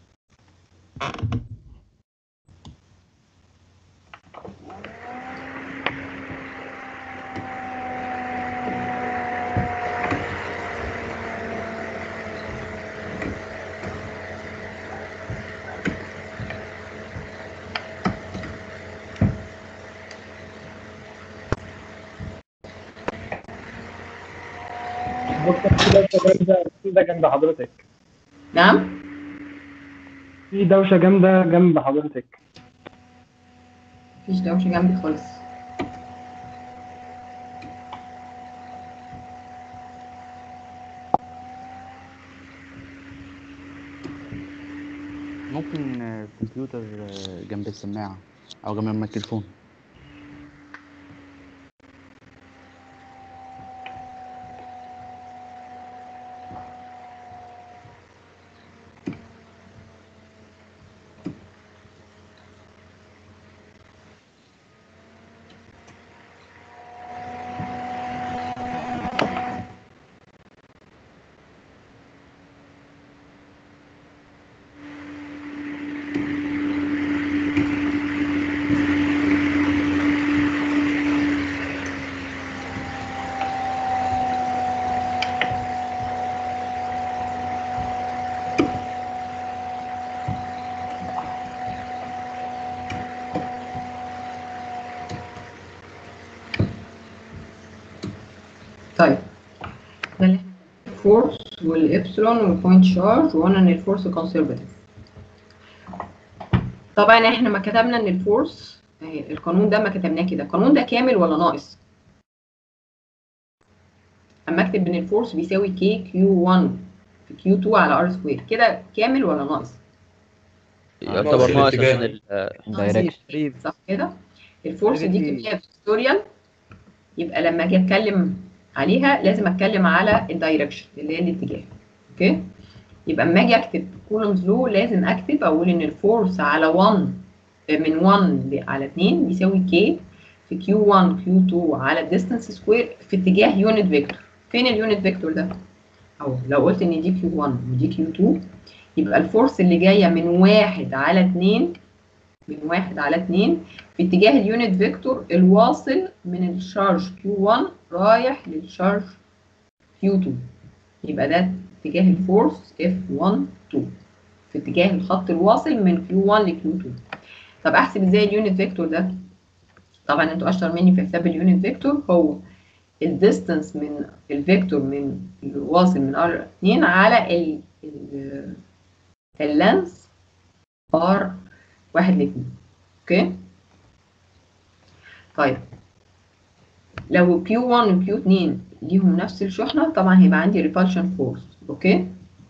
دكتور في دوشة جامدة كده جنب حضرتك نعم في دوشة جامدة جنب حضرتك مفيش دوشة جنبي خالص ممكن آه، كمبيوتر آه، جنب السماعة أو جنب الميكروفون طيب ده اللي احنا الفورس والإبسلون والبوينت شارج وقلنا إن الفورس كونسرفاتيف طبعا احنا ما كتبنا إن الفورس اهي القانون ده ما كتبناه كده القانون ده كامل ولا ناقص؟ اما اكتب ان الفورس بيساوي كي كيو 1 في كيو 2 على ار سكوير كده كامل ولا ناقص؟ يعتبر ناقص الاتجاه. عشان ال- دايركشن صح كده الفورس دي Directly. كميه فيكتوريال يبقى لما اجي اتكلم عليها لازم اتكلم على الدايركشن اللي هي الاتجاه اوكي يبقى اما اجي اكتب كولومز لو لازم اكتب اقول ان الفورس على 1 من 1 ل- على 2 بيساوي كي في كيو 1 كيو 2 على الديستانس سكوير في اتجاه يونت فيكتور فين اليونت فيكتور ده او لو قلت ان دي كيو 1 ودي كيو 2 يبقى الفورس اللي جايه من 1 على 2 من 1 على 2 في اتجاه اليونت فيكتور الواصل من الشارج Q1 رايح للشارج Q2 يبقى ده اتجاه الفورس F1 2 في اتجاه الخط الواصل من Q1 ل Q2 طب احسب ازاي اليونت فيكتور ده طبعا انتوا اشطر مني في حساب اليونت فيكتور هو الديستانس من الفيكتور من الواصل من R2 على ال ال اللانس R واحد لاتنين اوكي طيب لو Q1 و Q2 ليهم نفس الشحنة طبعا هيبقى عندي repulsion force اوكي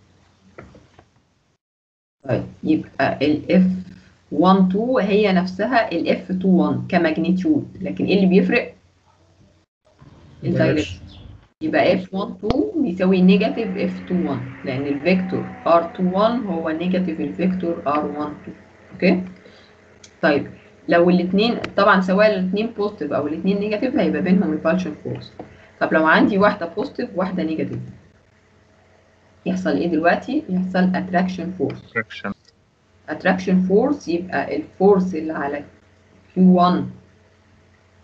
طيب يبقى ال F12 هي نفسها ال F21 كماجنتيود لكن ايه اللي بيفرق؟ الدايركشن يبقى F12 بيساوي نيجاتيف F21 لأن الفيكتور R21 هو نيجاتيف الفيكتور R12 اوكي طيب لو الاثنين طبعا سواء الاثنين بوزيتيف او الاثنين نيجاتيف هيبقى بينهم ريبالشن فورس طب لو عندي واحده بوزيتيف واحده نيجاتيف يحصل ايه دلوقتي يحصل اتراكشن فورس friction اتراكشن فورس يبقى الفورس اللي على Q1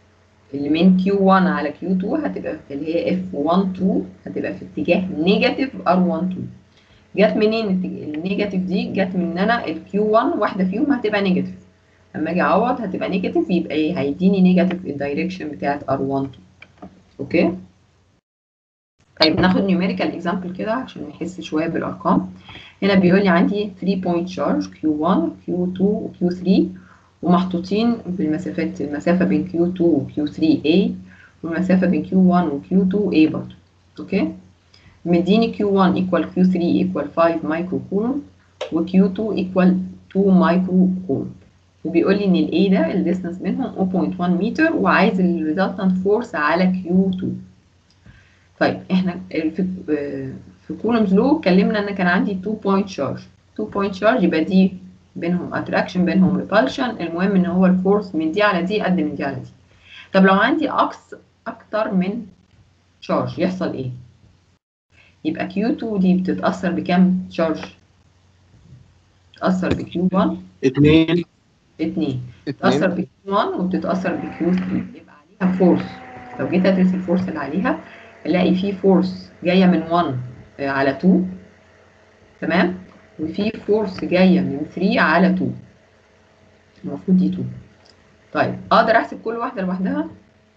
اللي من Q1 على Q2 هتبقى اللي هي F12 هتبقى في اتجاه نيجاتيف R12 جت منين التج- النيجاتيف دي جت من ان انا ال Q1 واحده فيهم هتبقى نيجاتيف لما اجي اعوض هتبقى نيجاتيف يبقى ايه هيديني نيجاتيف الدايركشن بتاعت R12 اوكي طيب ناخد نيوميريكال اكزامبل كده عشان نحس شويه بالارقام هنا بيقول لي عندي 3 بوينت شارج Q1 Q2 و Q3 ومحطوطين بالمسافات المسافه بين Q2 و Q3A والمسافه بين Q1 و Q2A برضه اوكي مديني Q1 equal Q3 equal 5 مايكرو كولوم و Q2 equal 2 مايكرو كولوم وبيقول لي ان ال A ده الديستانس بينهم 0.1 متر وعايز ال resultant force على Q2 طيب احنا في في كولومز لو اتكلمنا ان كان عندي 2 بوينت شارج 2 بوينت شارج يبقى دي بينهم اتراكشن بينهم ريبالشن المهم ان هو الفورس من دي على دي قد من دي على دي طب لو عندي اكس اكتر من شارج يحصل ايه يبقى Q2 دي بتتأثر بكام شارج بتتأثر ب Q1 اتنين اتنين بتتأثر ب Q1 وبتتأثر ب Q3 يبقى عليها فورس لو جيت ادرس الفورس اللي عليها الاقي في فورس جايه من 1 على 2 تمام وفي فورس جايه من 3 على 2 المفروض دي 2 طيب اقدر احسب كل واحده لوحدها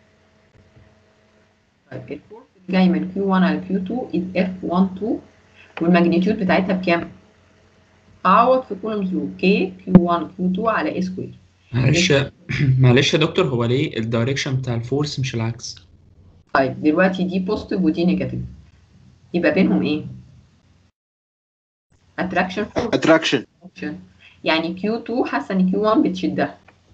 طيب الفورس اللي جاي من Q1 على Q2 is F12 والماجنتيود بتاعتها بكام؟ اعوض في كولومز لو K Q1 Q2 على A سكوير معلش معلش يا دكتور هو ليه الدايركشن بتاع الفورس مش العكس؟ طيب دلوقتي دي بوزيتيف ودي نيجاتيف يبقى بينهم ايه؟ اتراكشن فورس اتراكشن يعني Q2 حاسه ان Q1 بتشدها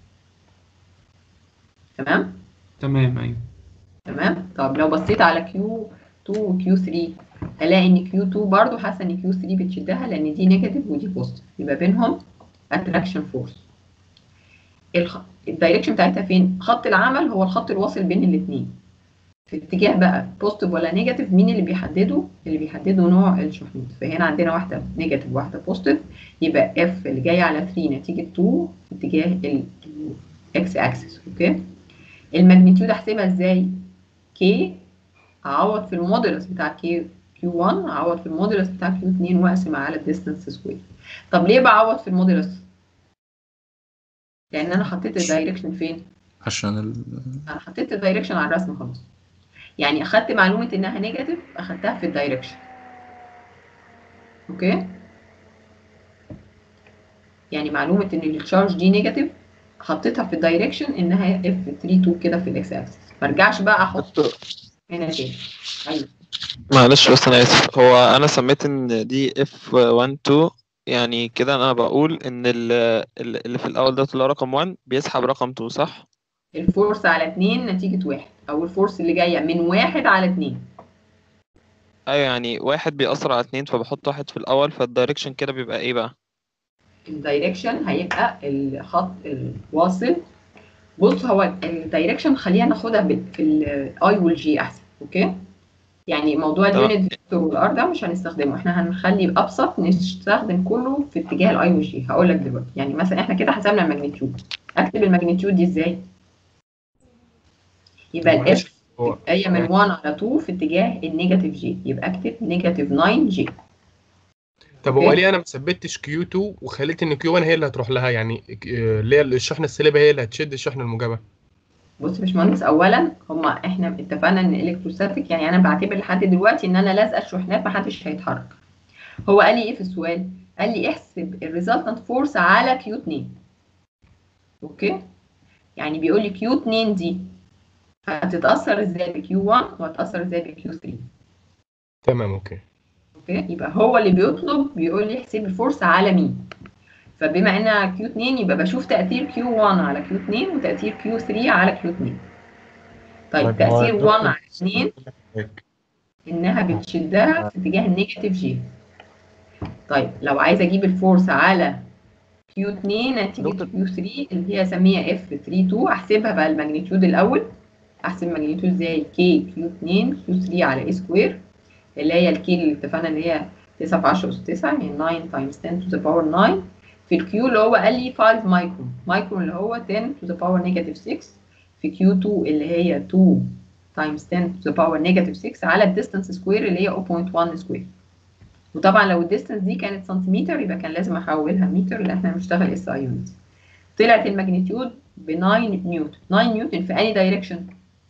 تمام؟ تمام ايوه تمام؟ طب لو بصيت على Q2 و Q3 هلاقي ان Q2 برضو حاسه ان Q3 بتشدها لان دي نيجاتيف ودي بوزيتيف يبقى بينهم اتراكشن فورس الخ... الدايركشن بتاعتها فين؟ خط العمل هو الخط الواصل بين الاثنين في اتجاه بقى بوزيتيف ولا نيجاتيف مين اللي بيحدده؟ اللي بيحدده نوع الشحنات فهنا عندنا واحده نيجاتيف واحده بوزيتيف يبقى اف اللي جايه على 3 نتيجه 2 في اتجاه الاكس اكسس اوكي الماجنتيود احسبها ازاي؟ كي اعوض في المودولس بتاع كي كيو 1 اعوض في المودولس بتاع كيو 2 واقسم على الديستانس سكوير طب ليه بعوض في المودولس؟ لان انا حطيت الدايركشن فين؟ عشان ال... انا حطيت الدايركشن على الرسم خلاص يعني اخدت معلومه انها نيجاتيف اخدتها في الدايركشن اوكي يعني معلومه ان التشارج دي نيجاتيف حطيتها في الدايركشن انها اف 32 كده في الاكس اكسس ما ارجعش بقى احط هنا تاني ايوه معلش بس انا اسف هو انا سميت ان دي اف 1 2 يعني كده انا بقول ان ال- ال- اللي في الاول ده اللي هو رقم 1 بيسحب رقم 2 صح الفورس على 2 نتيجه واحد او الفورس اللي جايه من واحد على 2 ايوه يعني واحد بيأثر على اتنين فبحط واحد في الاول فالدايركشن كده بيبقى ايه بقى الدايركشن هيبقى الخط الواصل بص هو الدايركشن خلينا ناخدها بال- في الاي والجي احسن اوكي يعني موضوع تمام. اليونت فيكتور والار ده مش هنستخدمه احنا هنخلي ابسط نستخدم كله في اتجاه الاي والجي هقول لك دلوقتي يعني مثلا احنا كده حسبنا الماجنتيود اكتب الماجنتيود دي ازاي يبقى الاف هو جايه من 1 على 2 في اتجاه النيجاتيف جي يبقى اكتب نيجاتيف 9 جي طب هو اوكي. ليه انا ما ثبتش كيو 2 وخليت ان كيو 1 هي اللي هتروح لها يعني آه، اللي هي الشحنه السالبه هي اللي هتشد الشحنه الموجبه بص يا باشمهندس اولا هما احنا اتفقنا ان الكتروستاتيك يعني انا بعتبر لحد دلوقتي ان انا لازقه الشحنات محدش هيتحرك هو قال لي ايه في السؤال قال لي احسب الريزلتنت فورس على كيو 2 اوكي يعني بيقول لي كيو 2 دي هتتاثر ازاي بكيو 1 وهتاثر ازاي بكيو 3 تمام اوكي اوكي يبقى هو اللي بيطلب بيقول لي احسب الفورس على مين فبما انها كيو 2 يبقى بشوف تاثير كيو 1 على كيو 2 وتاثير كيو 3 على كيو 2 طيب طيب هو تاثير الدكتور 1 على 2 انها بتشدها في اتجاه النيجاتيف جي طيب لو عايزه اجيب الفورس على كيو 2 نتيجه كيو 3 اللي هي اسميها اف 32 احسبها بقى الماجنتيود الاول احسب الماجنتيود ازاي كي كيو 2 كيو 3 على اي سكوير اللي هي الكي اللي اتفقنا ان هي 9 في 10 اس 9 يعني 9 تايمز 10 تو ذا باور 9 في الكيو اللي هو قال لي 5 مايكرون مايكرون اللي هو 10 تو ذا باور نيجاتيف 6 في في Q2 اللي هي 2 times 10 to the power negative 6 على الديستانس سكوير اللي هي 0.1 سكوير وطبعا لو الديستانس دي كانت سنتيمتر يبقى كان لازم احولها متر لان احنا بنشتغل اس اي يونتس طلعت الماجنتيود ب 9 نيوتن 9 نيوتن في اني دايركشن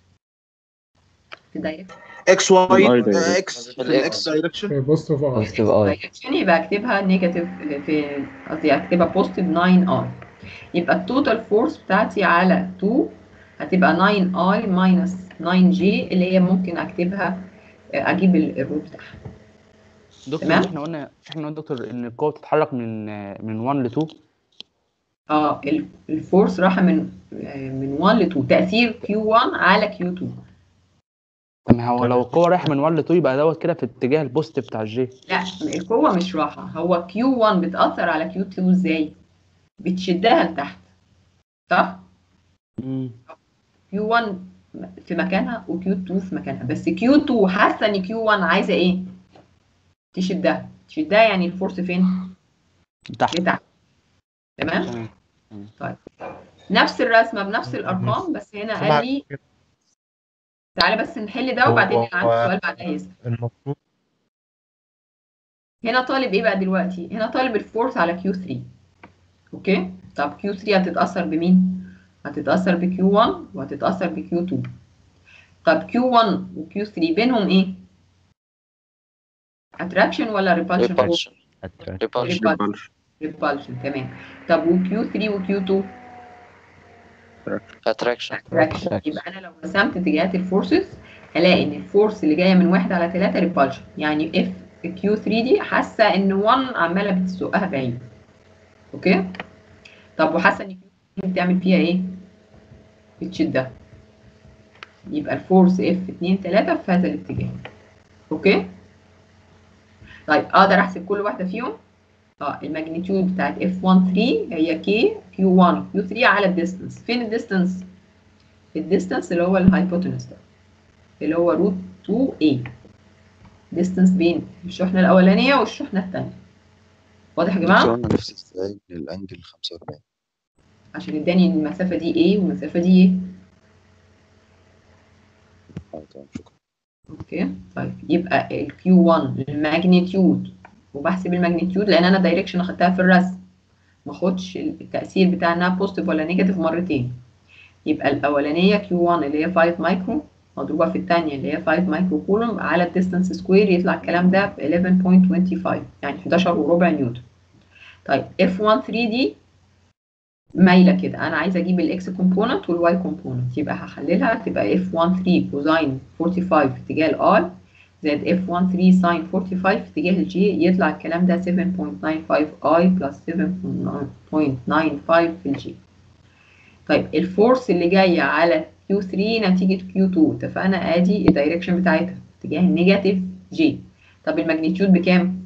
في دايركشن اكس واي الواي direction. اكس في الاكس دايركشن بوزيتيف ار بوزيتيف اي دايركشن يبقى اكتبها نيجاتيف في قصدي اكتبها بوزيتيف 9 اي يبقى التوتال فورس بتاعتي على 2 هتبقى 9 اي ماينس 9 جي اللي هي ممكن اكتبها اجيب ال- الروت بتاعها دكتور تمام. احنا قلنا احنا قلنا دكتور ان القوه بتتحرك من من 1 ل 2 اه ال- الفورس راح من آه، من 1 ل 2 تاثير Q1 على Q2 طب ما هو لو القوه رايحه من 1 ل 2 يبقى دوت كده في اتجاه البوزيتيف بتاع الجي لا القوة مش راحة هو Q1 بتأثر على Q2 ازاي؟ بتشدها لتحت صح؟ Q1 في مكانها و Q2 في مكانها بس Q2 حاسة ان Q1 عايزة ايه؟ تشدها تشدها يعني الفورس فين؟ تحت لتحت تمام؟ طيب نفس الرسمة بنفس الأرقام بس هنا قال لي تعالى بس نحل ده وبعدين اللي عنده سؤال بعدها يسأل المفروض هنا طالب ايه بقى دلوقتي؟ هنا طالب الفورس على Q3 اوكي؟ طب Q3 هتتأثر بمين؟ هتتأثر ب Q1 وهتتأثر ب Q2 طب Q1 و Q3 بينهم ايه؟ attraction ولا repulsion force؟ repulsion repulsion تمام طب و Q3 و Q2 attraction attraction يبقى انا لو رسمت اتجاهات الفورسز هلاقي ان الفورس اللي جايه من واحد على ثلاثة repulsion يعني اف كيو 3 دي حاسه ان 1 عماله بتزقها بعيد اوكي طب وحاسه ان كيو 3 بتعمل فيها ايه بتشدها يبقى الفورس اف 2 3 في هذا الاتجاه اوكي طيب اقدر احسب كل واحده فيهم اه الماجنتيود بتاعت اف 1 3 هي كي كيو 1 كيو 3 على الديستانس فين الديستانس الديستانس اللي هو الهايبوتنس ده اللي هو روت 2 a ديستانس بين الشحنه الاولانيه والشحنه الثانيه واضح يا جماعه قلنا نفس ازاي للانجل 45 عشان اداني المسافه دي ايه والمسافه دي ايه اه تمام شكرا اوكي طيب يبقى ال Q1 الماجنتيود وبحسب الماجنتيود لان انا دايركشن اخدتها في الرسم ما اخدش التاثير بتاع انها بوزيتيف ولا نيجاتيف مرتين يبقى الاولانيه Q1 اللي هي 5 مايكرو مضروبه في الثانيه اللي هي 5 مايكرو كولوم على الديستانس سكوير يطلع الكلام ده ب 11.25 يعني 11 وربع نيوتن طيب F1 3 دي مايله كده انا عايزه اجيب الاكس كومبوننت والواي كومبوننت يبقى هحللها تبقى F1 3 كوزين 45 في اتجاه الاي زائد F1 3 ساين 45 في اتجاه الجي يطلع الكلام ده 7.95 اي بلس 7.95 في الجي طيب الفورس اللي جايه على Q3 نتيجه Q2 اتفقنا ادي الدايركشن بتاعتها اتجاه النيجاتيف جي طب الماجنتيود بكام؟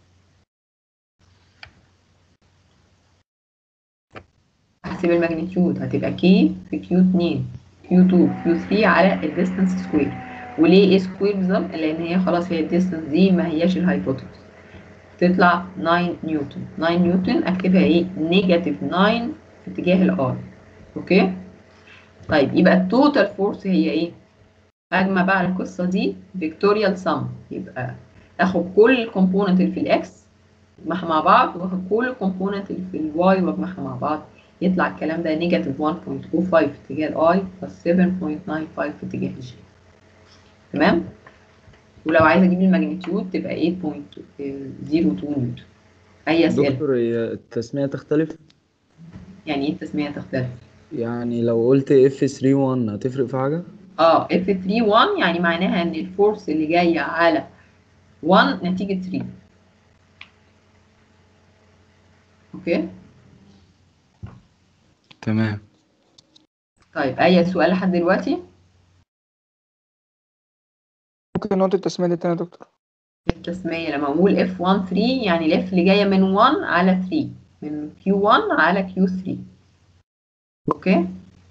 احسب الماجنتيود هتبقى كي في كيو 2 كيو 2 كيو 3 على الديستانس سكوير وليه ايه سكوير بالظبط لان هي خلاص هي الديستانس دي ما هياش الهايبوتنس تطلع 9 نيوتن 9 نيوتن اكتبها ايه نيجاتيف 9 في اتجاه الار اوكي طيب يبقى التوتال فورس هي ايه اجمع بقى القصه دي فيكتوريال سم يبقى اخد كل الكومبوننت اللي في الاكس اجمعها مع بعض واخد كل الكومبوننت اللي في الواي واجمعها مع بعض يطلع الكلام ده نيجاتيف 1.25 في اتجاه الاي بلس 7.95 في اتجاه الجي تمام ولو عايز اجيب الماجنتيود تبقى 8.02 نيوتن اي اسئله دكتور هي التسمية تختلف يعني ايه التسميه تختلف يعني لو قلت اف 3 1 هتفرق في حاجة اه اف 3 1 يعني معناها ان الفورس اللي جايه على 1 نتيجه 3 اوكي تمام طيب اي سؤال لحد دلوقتي ممكن نقطة التسمية دي تاني يا دكتور التسميه لما اقول اف 1 3 يعني الاف اللي جايه من 1 على 3 من كيو 1 على كيو 3 اوكي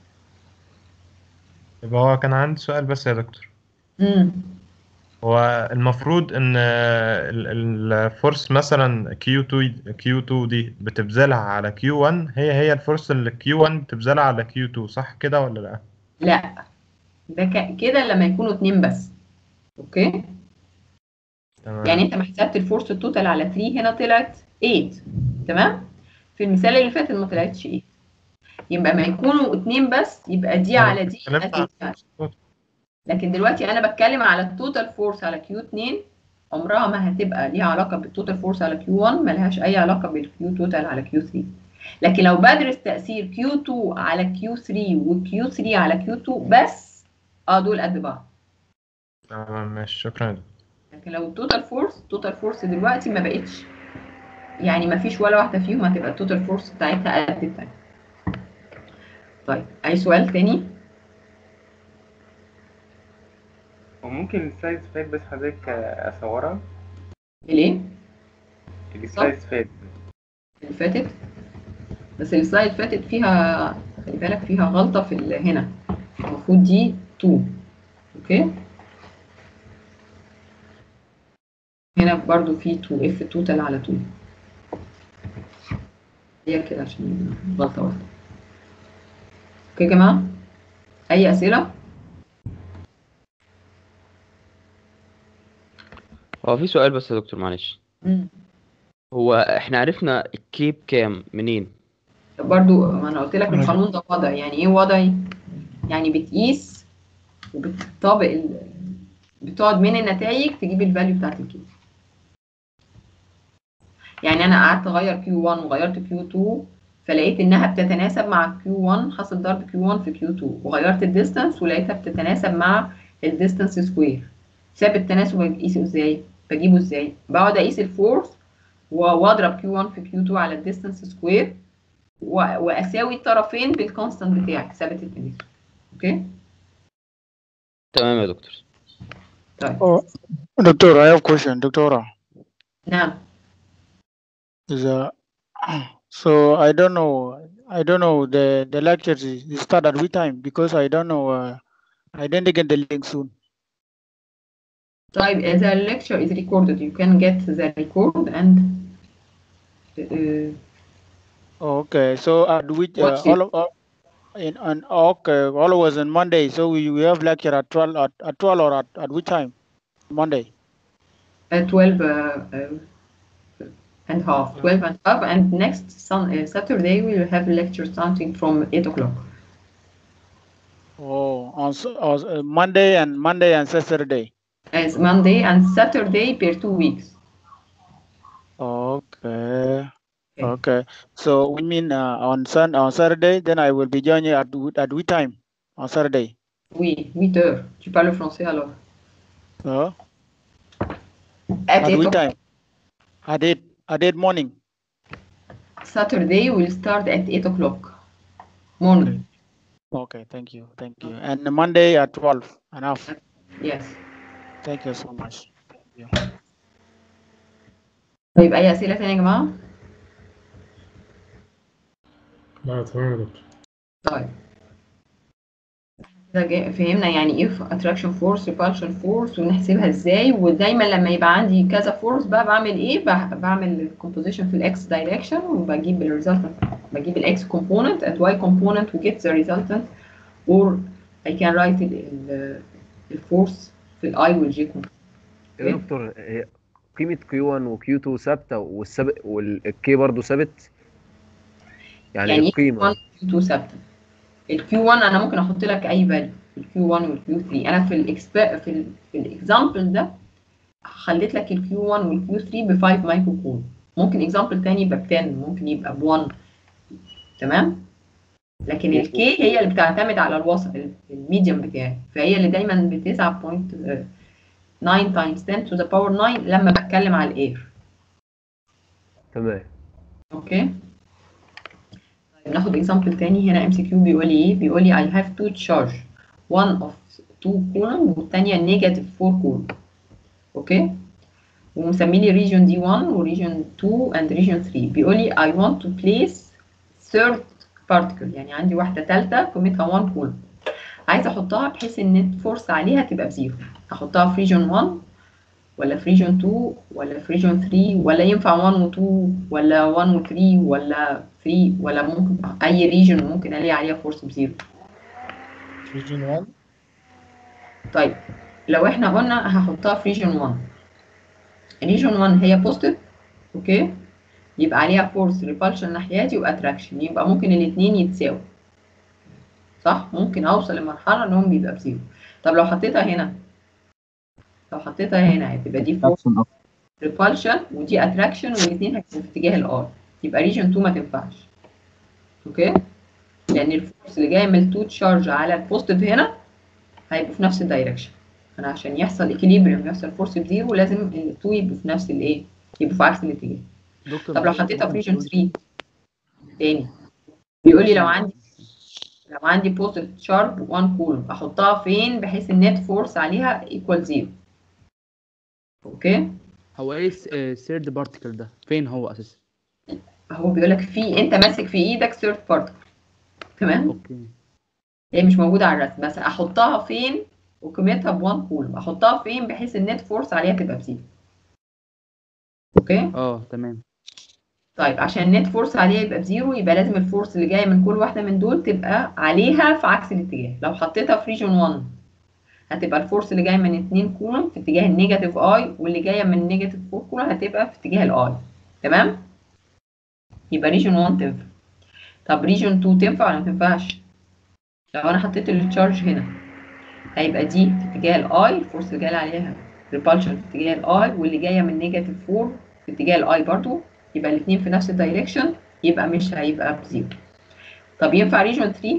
يبقى هو كان عندي سؤال بس يا دكتور امم هو المفروض ان ال- ال- الفورس مثلا Q2 Q2 دي بتبذلها على Q1 هي هي الفورس اللي Q1 بتبذلها على Q2 صح كده ولا لا؟ لا ده ك- كده لما يكونوا اتنين بس اوكي تمام يعني انت ما حسبت الفورس التوتال على 3 هنا طلعت 8 تمام في المثال اللي فات ما طلعتش 8 يبقى ما يكونوا اتنين بس يبقى دي أنا على دي اتكلمت أدي عن دي على- لكن دلوقتي انا بتكلم على التوتال فورس على كيو 2 عمرها ما هتبقى ليها علاقه بالتوتال فورس على كيو 1 ملهاش اي علاقه بالكيو توتال على كيو 3 لكن لو بدرس تاثير كيو 2 على كيو 3 وكيو 3 على كيو 2 بس اه دول قد بعض تمام ماشي شكرا يا دكتور. لكن لو التوتال فورس التوتال فورس دلوقتي ما بقتش يعني ما فيش ولا واحده فيهم هتبقى التوتال فورس بتاعتها قد التانيه طيب اي سؤال تاني وممكن السلايد فات بس حضرتك اصورها ليه السلايد فات اللي فاتت بس السلايد اللي فاتت فيها خلي بالك فيها غلطة في ال- هنا المفروض دي 2 اوكي هنا برضو في 2 اف توتال على 2 هي كده عشان غلطة واحدة اوكي يا جماعة أي أسئلة؟ هو في سؤال بس يا دكتور معلش مم. هو احنا عرفنا الكيب كام منين برضو ما أنا قلت لك القانون ده وضعي يعني إيه وضعي؟ يعني بتقيس وبتطابق ال... بتقعد من النتائج تجيب الفاليو بتاعت الكيو يعني انا قعدت اغير كيو 1 وغيرت كيو 2 فلقيت انها بتتناسب مع كيو 1 حاصل ضرب كيو 1 في كيو 2 وغيرت الديستانس ولقيتها بتتناسب مع الديستانس سكوير ثابت التناسب بقيسه ازاي بجيبه ازاي بقعد اقيس الفورس واضرب كيو 1 في كيو 2 على الديستانس سكوير واساوي الطرفين بالكونستانت بتاعي ثابت التناسب اوكي تمام يا دكتور طيب Oh, Doctor, I have question, Doctora. نعم Is uh, so I don't know. I don't know the the lectures is is start at which time because I don't know. Uh, I didn't get the link soon. طيب the lecture is recorded you can get the record and uh, Oh, okay. So at which uh, What's all it? of all, in on okay all of us on Monday. So we, we have lecture at twelve at, at twelve or at, at which time? Monday. at 12 uh, uh, and half 12 and half and next sun, uh, Saturday we will have a lecture starting from 8 o'clock Oh, on, s- on uh, Monday and Monday and Saturday. as Monday and Saturday per two weeks Okay. Okay. So we mean uh, on Sun on Saturday, then I will be joining at wh- at which time on Saturday? oui 8 heures tu parles français alors Huh? at At 8 which o'clock time? At eight at eight morning. Saturday will start at 8 o'clock morning Okay, thank you, thank you. And Monday at twelve and half. yes Thank you so much. طيب أي أسئلة تانية يا جماعة؟ لا تمام يا دكتور طيب كده جا- فهمنا يعني ايه attraction force repulsion force ونحسبها ازاي ودايما لما يبقى عندي كذا فورس بقى بعمل ايه بع- بعمل composition في الاكس direction وبجيب الريزلتنت بجيب الاكس component and y component و get the resultant or I can write الفورس في الاي والجي component يا دكتور هي قيمة كيو 1 وكيو 2 ثابتة والسابق والكي برضه ثابت يعني, يعني ايه القيمة Q1 Q2 ثابته الكيو 1 انا ممكن احط لك اي فاليو الكيو 1 والكيو 3 انا في الاكسبا في ال في الاكزامبل ده خليت لك الكيو 1 والكيو 3 ب 5 مايكرو كول ممكن اكزامبل تاني يبقى ب 10 ممكن يبقى ب 1 تمام لكن الكي هي اللي بتعتمد على الوسط الميديوم بتاعي فهي اللي دايما ب 9.9 تايمز 10 to the power 9 لما بتكلم على الاير تمام اوكي طيب ناخد اكزامبل تاني هنا ام سي كيو بيقول لي ايه بيقول لي I have two charge one of 2 كولوم والتانية نيجاتيف 4 كولوم اوكي ومسمي لي ريجون دي 1 وريجون 2 and ريجون 3 بيقول لي I want to place third particle يعني عندي واحدة تالتة قيمتها 1 كولوم عايزة احطها بحيث ان الفورس عليها تبقى بزيرو احطها في ريجون 1 ولا في ريجون 2 ولا في ريجون 3 ولا ينفع 1 و 2 ولا 1 و 3 ولا 3 ولا ممكن اي ريجون ممكن الاقي عليها فورس بزيرو ريجن 1 طيب لو احنا قلنا هحطها في ريجن 1 ريجن 1 هي بوزيتيف اوكي يبقى عليها فورس ريبالشن ناحيتي واتراكشن يبقى ممكن الاثنين يتساووا صح ممكن اوصل لمرحله انهم بيبقى بزيرو طب لو حطيتها هنا لو حطيتها هنا هتبقى دي فورس ريبالشن ودي اتراكشن والاثنين هيكونوا في اتجاه الار يبقى ريجن 2 ما تنفعش اوكي لان الفورس اللي جايه من التو تشارج على البوزيتيف هنا هيبقوا في نفس الدايركشن انا عشان يحصل اكيليبريم يحصل فورس بزيرو لازم التو يبقوا في نفس الايه يبقوا في عكس الاتجاه دكتور طب لو حطيتها في ريجن 3 تاني بيقول لي لو عندي لو عندي بوزيتيف تشارج 1 كولوم احطها فين بحيث النت فورس عليها ايكوال زيرو اوكي هو ايه الثيرد بارتيكل ده فين هو اساسا هو بيقول لك في انت ماسك في ايدك ثيرد بارتكل تمام اوكي هي مش موجوده على الرسم بس احطها فين وقيمتها ب 1 كولوم احطها فين بحيث النت فورس عليها تبقى بزيرو اوكي اه تمام طيب عشان النت فورس عليها يبقى بزيرو يبقى لازم الفورس اللي جايه من كل واحده من دول تبقى عليها في عكس الاتجاه لو حطيتها في ريجن 1 هتبقى الفورس اللي جايه من 2 كولوم في اتجاه النيجاتيف اي واللي جايه من نيجاتيف 4 كولوم هتبقى في اتجاه الاي تمام يبقى ريجن 1 تنفع طب ريجن 2 تنفع ولا ما تنفعش لو انا حطيت التشارج هنا هيبقى دي في اتجاه الاي الفورس اللي جايه عليها ريبالشن في اتجاه الاي واللي جايه من نيجاتيف 4 في اتجاه الاي برضو يبقى الاثنين في نفس الدايركشن يبقى مش هيبقى بزيرو طب ينفع ريجن 3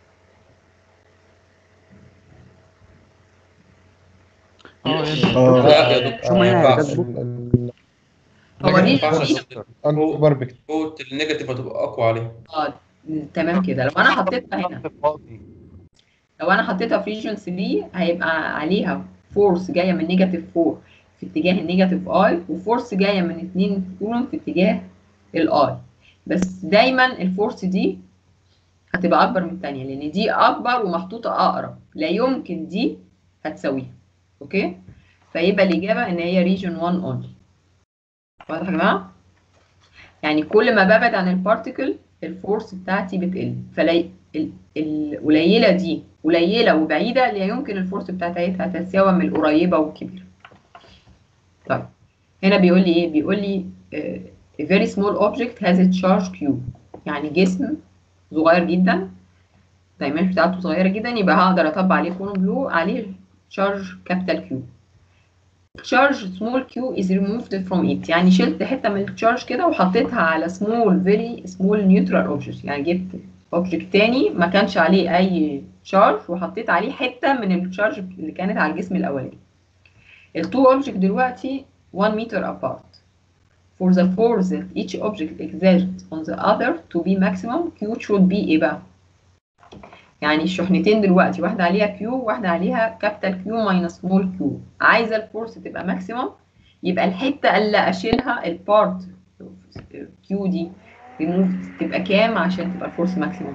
اه لا يا دكتور شو ما ما يعني ينفعش كاتبه هو ما ريجن ينفعش 3 اكبر بكتير قوة النيجاتيف هتبقى أقوى عليها اه تمام كده لو انا حطيتها هنا لو انا حطيتها في ريجن 3 هيبقى عليها فورس جايه من نيجاتيف 4 في اتجاه النيجاتيف اي وفورس جايه من 2 كولوم في اتجاه الاي بس دايما الفورس دي هتبقى اكبر من الثانيه لان دي اكبر ومحطوطه اقرب لا يمكن دي هتساويها اوكي فيبقى الاجابه ان هي ريجن 1 اونلي واضح يا جماعه يعني كل ما ببعد عن البارتيكل الفورس بتاعتي بتقل فلا ال- القليله دي قليله وبعيده لا يمكن الفورس بتاعتها تتساوى من القريبه والكبيره طيب هنا بيقول لي ايه بيقول لي آه، a very small object has a charge Q يعني جسم صغير جدا الدايمنشن بتاعته صغيره جدا يبقى هقدر اطبق عليه كولوم بلو عليه charge capital Q charge small q is removed from it يعني شلت حته من التشارج كده وحطيتها على small very small neutral object يعني جبت اوبجكت تاني ما كانش عليه اي تشارج وحطيت عليه حته من التشارج اللي كانت على الجسم الاولاني التو اوبجكت دلوقتي 1 meter apart for the force that each object exerts on the other to be maximum q should be ايه بقى يعني الشحنتين دلوقتي واحدة عليها كيو وواحدة عليها كابيتال كيو ماينس سمول كيو عايزة الفورس تبقى ماكسيمم يبقى الحتة اللي أشيلها البارت كيو دي remove تبقى كام عشان تبقى الفورس ماكسيمم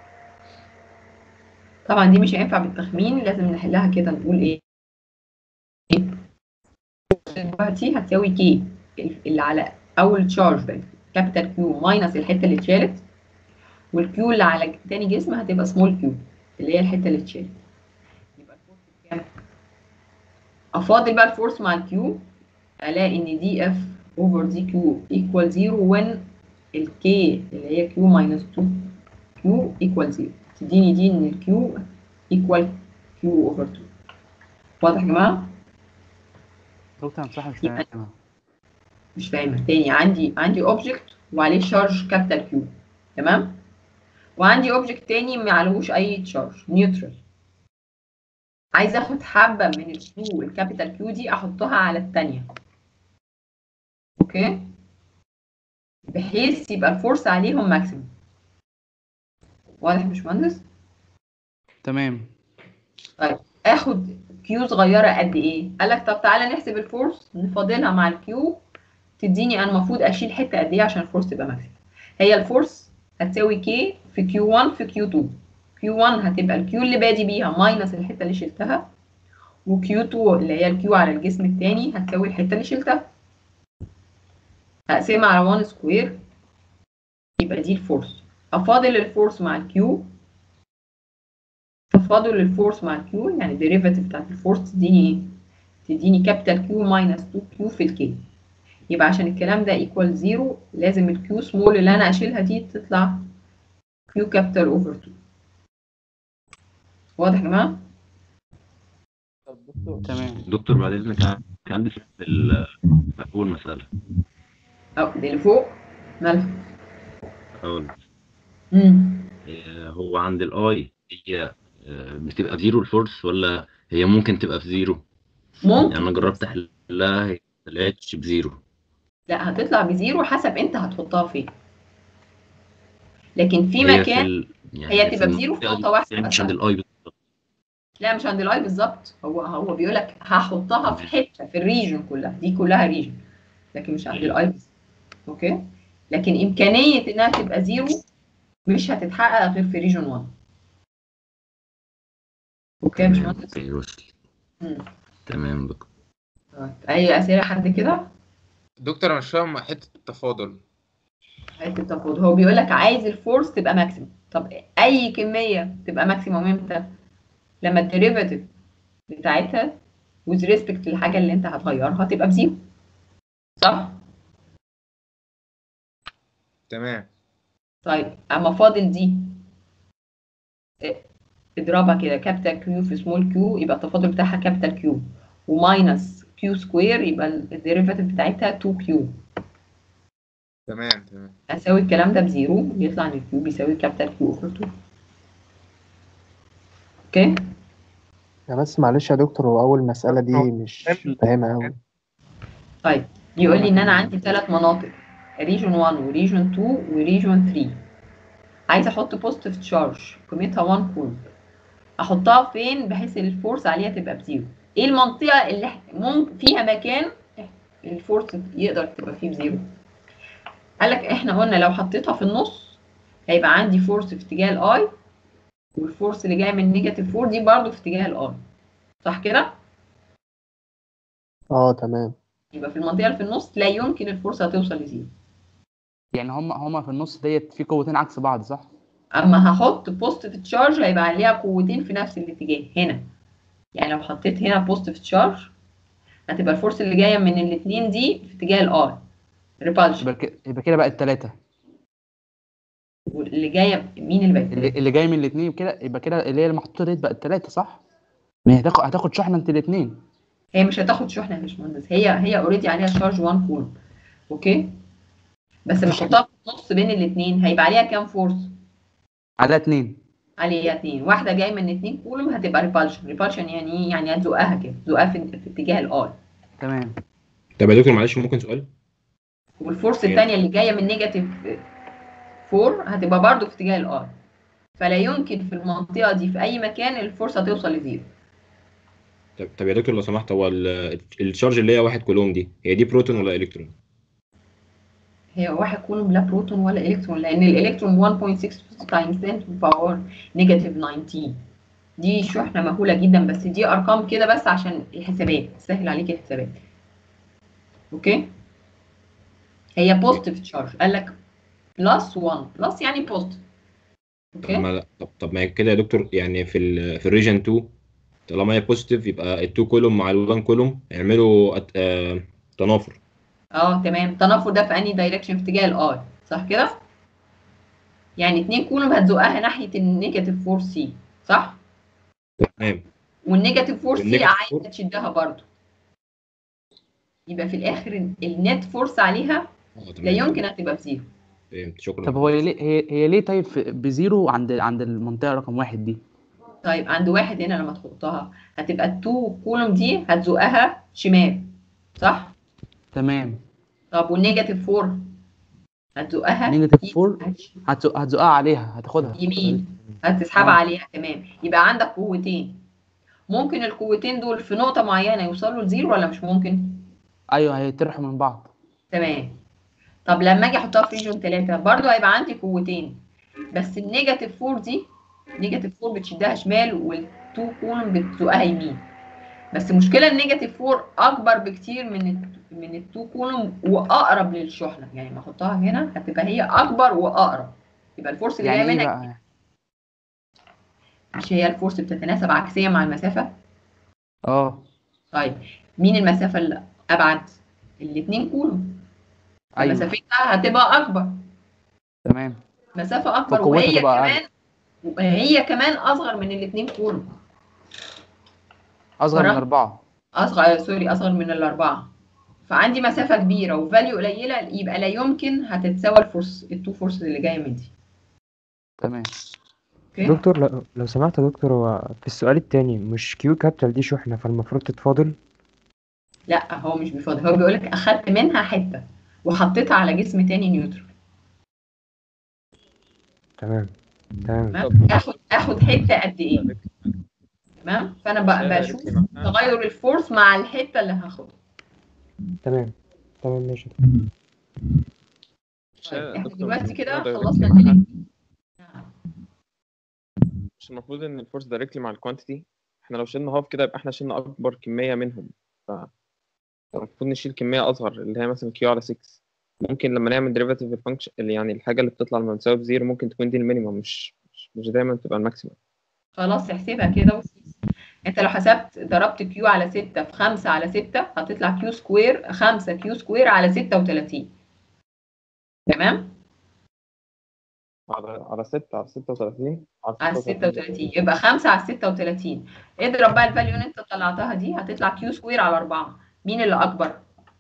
طبعا دي مش هينفع بالتخمين لازم نحلها كده نقول ايه دلوقتي هتساوي كي اللي على أول تشارج ده كابيتال كيو ماينس الحتة اللي اتشالت والكيو اللي على تاني جسم هتبقى سمول كيو اللي هي الحته اللي اتشالت يبقى الفورس بكام افاضل بقى الفورس مع الكيو الاقي ان دي اف اوفر دي كيو ايكوال زيرو وين الكي اللي هي كيو ماينس 2 كيو ايكوال زيرو تديني دي ان الكيو ايكوال كيو اوفر 2 واضح يا جماعه دكتور انا بصراحه مش يبقى- فاهم مش فاهمه تاني عندي عندي اوبجكت وعليه شارج كابيتال كيو تمام وعندي اوبجكت تاني ما عليهوش اي تشارج نيوترال عايزه اخد حبه من الكيو الكابيتال كيو دي احطها على الثانيه اوكي بحيث يبقى الفورس عليهم ماكسيمم واضح يا باشمهندس تمام طيب اخد كيو صغيره قد ايه قال لك طب تعالى نحسب الفورس نفاضلها مع الكيو تديني انا المفروض اشيل حته قد ايه عشان الفورس تبقى ماكسيمم هي الفورس هتساوي كي في كيو 1 في كيو 2 كيو 1 هتبقى الكيو اللي بادي بيها ماينس الحته اللي شلتها وكيو 2 اللي هي الكيو على الجسم التاني هتساوي الحته اللي شلتها هقسمها على 1 سكوير يبقى دي الفورس افاضل الفورس مع الكيو تفاضل الفورس مع الكيو يعني الديريفاتيف بتاعت الفورس تديني ايه؟ تديني كابيتال كيو ماينس 2 كيو في الكي يبقى عشان الكلام ده ايكوال زيرو لازم الكيو سمول اللي انا اشيلها دي تطلع كيو كابيتال اوفر 2 واضح يا جماعه؟ تمام دكتور بعد اذنك كان عندي سؤال في اول مساله اه دي اللي فوق مالها؟ اقول امم آه، هو عند الاي هي آه، بتبقى زيرو الفورس ولا هي ممكن تبقى في زيرو ممكن يعني انا جربت احلها هي ما طلعتش بزيرو لا هتطلع بزيرو حسب انت هتحطها فين لكن في هي مكان ال... يعني هي في تبقى بزيرو في المنطقة نقطة دي، واحدة يعني مش بس. عند الاي بالظبط لا مش عند الاي بالظبط هو هو بيقول لك هحطها في حته في الريجن كلها دي كلها ريجن لكن مش عند الاي بالظبط اوكي لكن امكانيه انها تبقى زيرو مش هتتحقق غير في ريجن 1 اوكي يا باشمهندس اوكي وصل مم. تمام دكتور طيب. اي اسئله حد كده دكتور انا مش فاهم حته التفاضل حته التفاضل هو بيقول لك عايز الفورس تبقى ماكسيمم طب اي كميه تبقى ماكسيمم امتى لما الديريفاتيف بتاعتها with respect للحاجه اللي انت هتغيرها تبقى بزيرو صح تمام طيب اما فاضل دي اه، اضربها كده كابيتال كيو في سمول كيو يبقى التفاضل بتاعها كابيتال كيو وماينس كيو سكوير يبقى الديريفاتيف بتاعتها 2 كيو تمام تمام اساوي الكلام ده بزيرو يطلع ان الكيو بيساوي كابيتال كيو اوفر 2 اوكي يا بس معلش يا دكتور هو أول مسألة دي مش فاهمها أوي طيب يقول لي ان انا عندي ثلاث مناطق ريجون 1 وريجون 2 وريجون 3 عايزه احط بوزيتيف تشارج قيمتها 1 كولوم احطها فين بحيث الفورس عليها تبقى بزيرو ايه المنطقه اللي إح- ممكن فيها مكان الفورس يقدر تبقى فيه بزيرو قال لك احنا قلنا لو حطيتها في النص هيبقى عندي فورس في اتجاه الاي والفورس اللي جايه من نيجاتيف 4 دي برضو في اتجاه الاي صح كده اه تمام يبقى في المنطقه اللي في النص لا يمكن الفورس هتوصل لزيرو يعني هم هم في النص ديت في قوتين عكس بعض صح؟ اما هحط بوزيتيف تشارج هيبقى عليها قوتين في نفس الاتجاه هنا يعني لو حطيت هنا بوزيتيف تشارج هتبقى الفورس اللي جايه من الاثنين دي في اتجاه الاي ريبالشن يبقى ك- يبقى كده بقت ثلاثة واللي جايه مين اللي بقت اللي, اللي جاي من الاثنين كده يبقى كده اللي هي المحطوطة ديت بقت ثلاثة صح؟ ما هي هتاخد هتاخد شحنة انت الاثنين هي مش هتاخد شحنه يا باشمهندس هي هي اوريدي عليها شارج 1 كولوم اوكي بس لما احطها في النص بين الاثنين هيبقى عليها كام فورس على اثنين عليها اثنين واحده جايه من اثنين كولوم هتبقى ريبالشن ريبالشن يعني ايه يعني هتزقها كده تزقها في, في اتجاه الاي تمام طب يا دكتور معلش ممكن سؤال والفورس الثانيه اللي جايه من نيجاتيف 4 هتبقى برضو في اتجاه الاي فلا يمكن في المنطقه دي في اي مكان الفورس هتوصل لزيرو طب, طب يا دكتور لو سمحت هو ال- الشارج اللي هي واحد كولوم دي هي دي بروتون ولا الكترون؟ هي واحد كولوم لا بروتون ولا الكترون لان الالكترون 1.6 تايمز 10 to power نيجاتيف 19 دي شحنه مهوله جدا بس دي ارقام كده بس عشان الحسابات تسهل عليك الحسابات اوكي هي بوزيتيف تشارج قال لك بلس 1 بلس يعني بوزيتيف طب اوكي ما طب طب ما هي كده يا دكتور يعني في ال في الريجن 2 طالما هي بوزيتيف يبقى ال2 كولوم مع ال1 كولوم يعملوا أت- آه، تنافر اه تمام التنافر ده في انهي دايركشن في اتجاه الاي صح كده يعني اتنين كولوم هتزقها ناحيه النيجاتيف 4 سي صح تمام والنيجاتيف 4 سي والنيجاتيف عايزه تشدها برضو يبقى في الاخر النت فورس عليها لا يمكن هتبقى بزيرو فهمت شكرا طب هو ليه هي, هي ليه طيب في- بزيرو عند عند المنطقة رقم واحد دي؟ طيب عند واحد هنا لما تحطها هتبقى التو كولوم دي هتزقها شمال صح تمام طب والنيجاتيف 4 هتزقها نيجاتيف 4 هتزق- هتزقها عليها هتاخدها يمين هتسحبها آه. عليها تمام يبقى عندك قوتين ممكن القوتين دول في نقطة معينة يوصلوا لزيرو ولا مش ممكن؟ ايوه هيطرحوا من بعض تمام طب لما اجي احطها في ريجون 3 برضو هيبقى عندي قوتين بس النيجاتيف 4 دي نيجاتيف 4 بتشدها شمال والتو كولوم بتزقها يمين بس المشكله النيجاتيف 4 اكبر بكتير من ال من التو كولوم واقرب للشحنه يعني لما احطها هنا هتبقى هي اكبر واقرب يبقى الفورس اللي يعني جايه ايه منك بقى؟ مش هي الفورس بتتناسب عكسيا مع المسافة اه طيب مين المسافة اللي أبعد الاتنين كولوم ايوه مسافتها هتبقى أكبر تمام مسافة أكبر فقوتها وهي تبقى كمان هي كمان أصغر من الاتنين كولوم اصغر من برغم- اربعه أصغر سوري أصغر من الأربعة فعندي مسافة كبيرة وفاليو قليلة يبقى لا يمكن هتتساوى الفورس التو فورس اللي جاية من دي تمام اوكي دكتور لو, لو سمحت يا دكتور هو في السؤال التاني مش كيو كابيتال دي شحنة فالمفروض تتفاضل لا هو مش بيفاضل هو بيقولك أخدت منها حتة وحطيتها على جسم تاني نيوترال تمام تمام تمام اخد اخد حته قد ايه تمام فانا ب- بشوف تغير الفورس مع الحته اللي هاخدها تمام تمام ماشي طيب احنا دلوقتي كده خلصنا الإلكتريك. مش المفروض ان الفورس دايركتلي مع الكوانتيتي احنا لو شلنا هاف كده يبقى احنا شلنا اكبر كميه منهم ف المفروض نشيل كميه اصغر اللي هي مثلا كيو على 6 ممكن لما نعمل ديريفاتيف الفانكشن اللي يعني الحاجه اللي بتطلع لما بتساوي بزيرو ممكن تكون دي المينيمم مش مش, مش دايما تبقى الماكسيمم خلاص احسبها كده وسيس انت لو حسبت ضربت كيو على 6 في 5 على 6 هتطلع كيو سكوير 5 كيو سكوير على 36 تمام على على 6 على 36 على 36 يبقى 5 على 36 اضرب بقى الفاليو اللي انت طلعتها دي هتطلع كيو سكوير على 4 مين اللي اكبر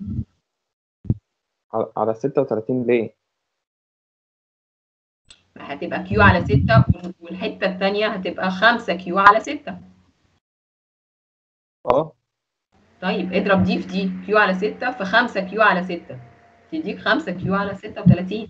على- على 36 ليه؟ هتبقى كيو على 6 والحته الثانيه هتبقى 5 كيو على 6 اه طيب اضرب دي في دي كيو على 6 في 5 كيو على 6 تديك 5 كيو على 36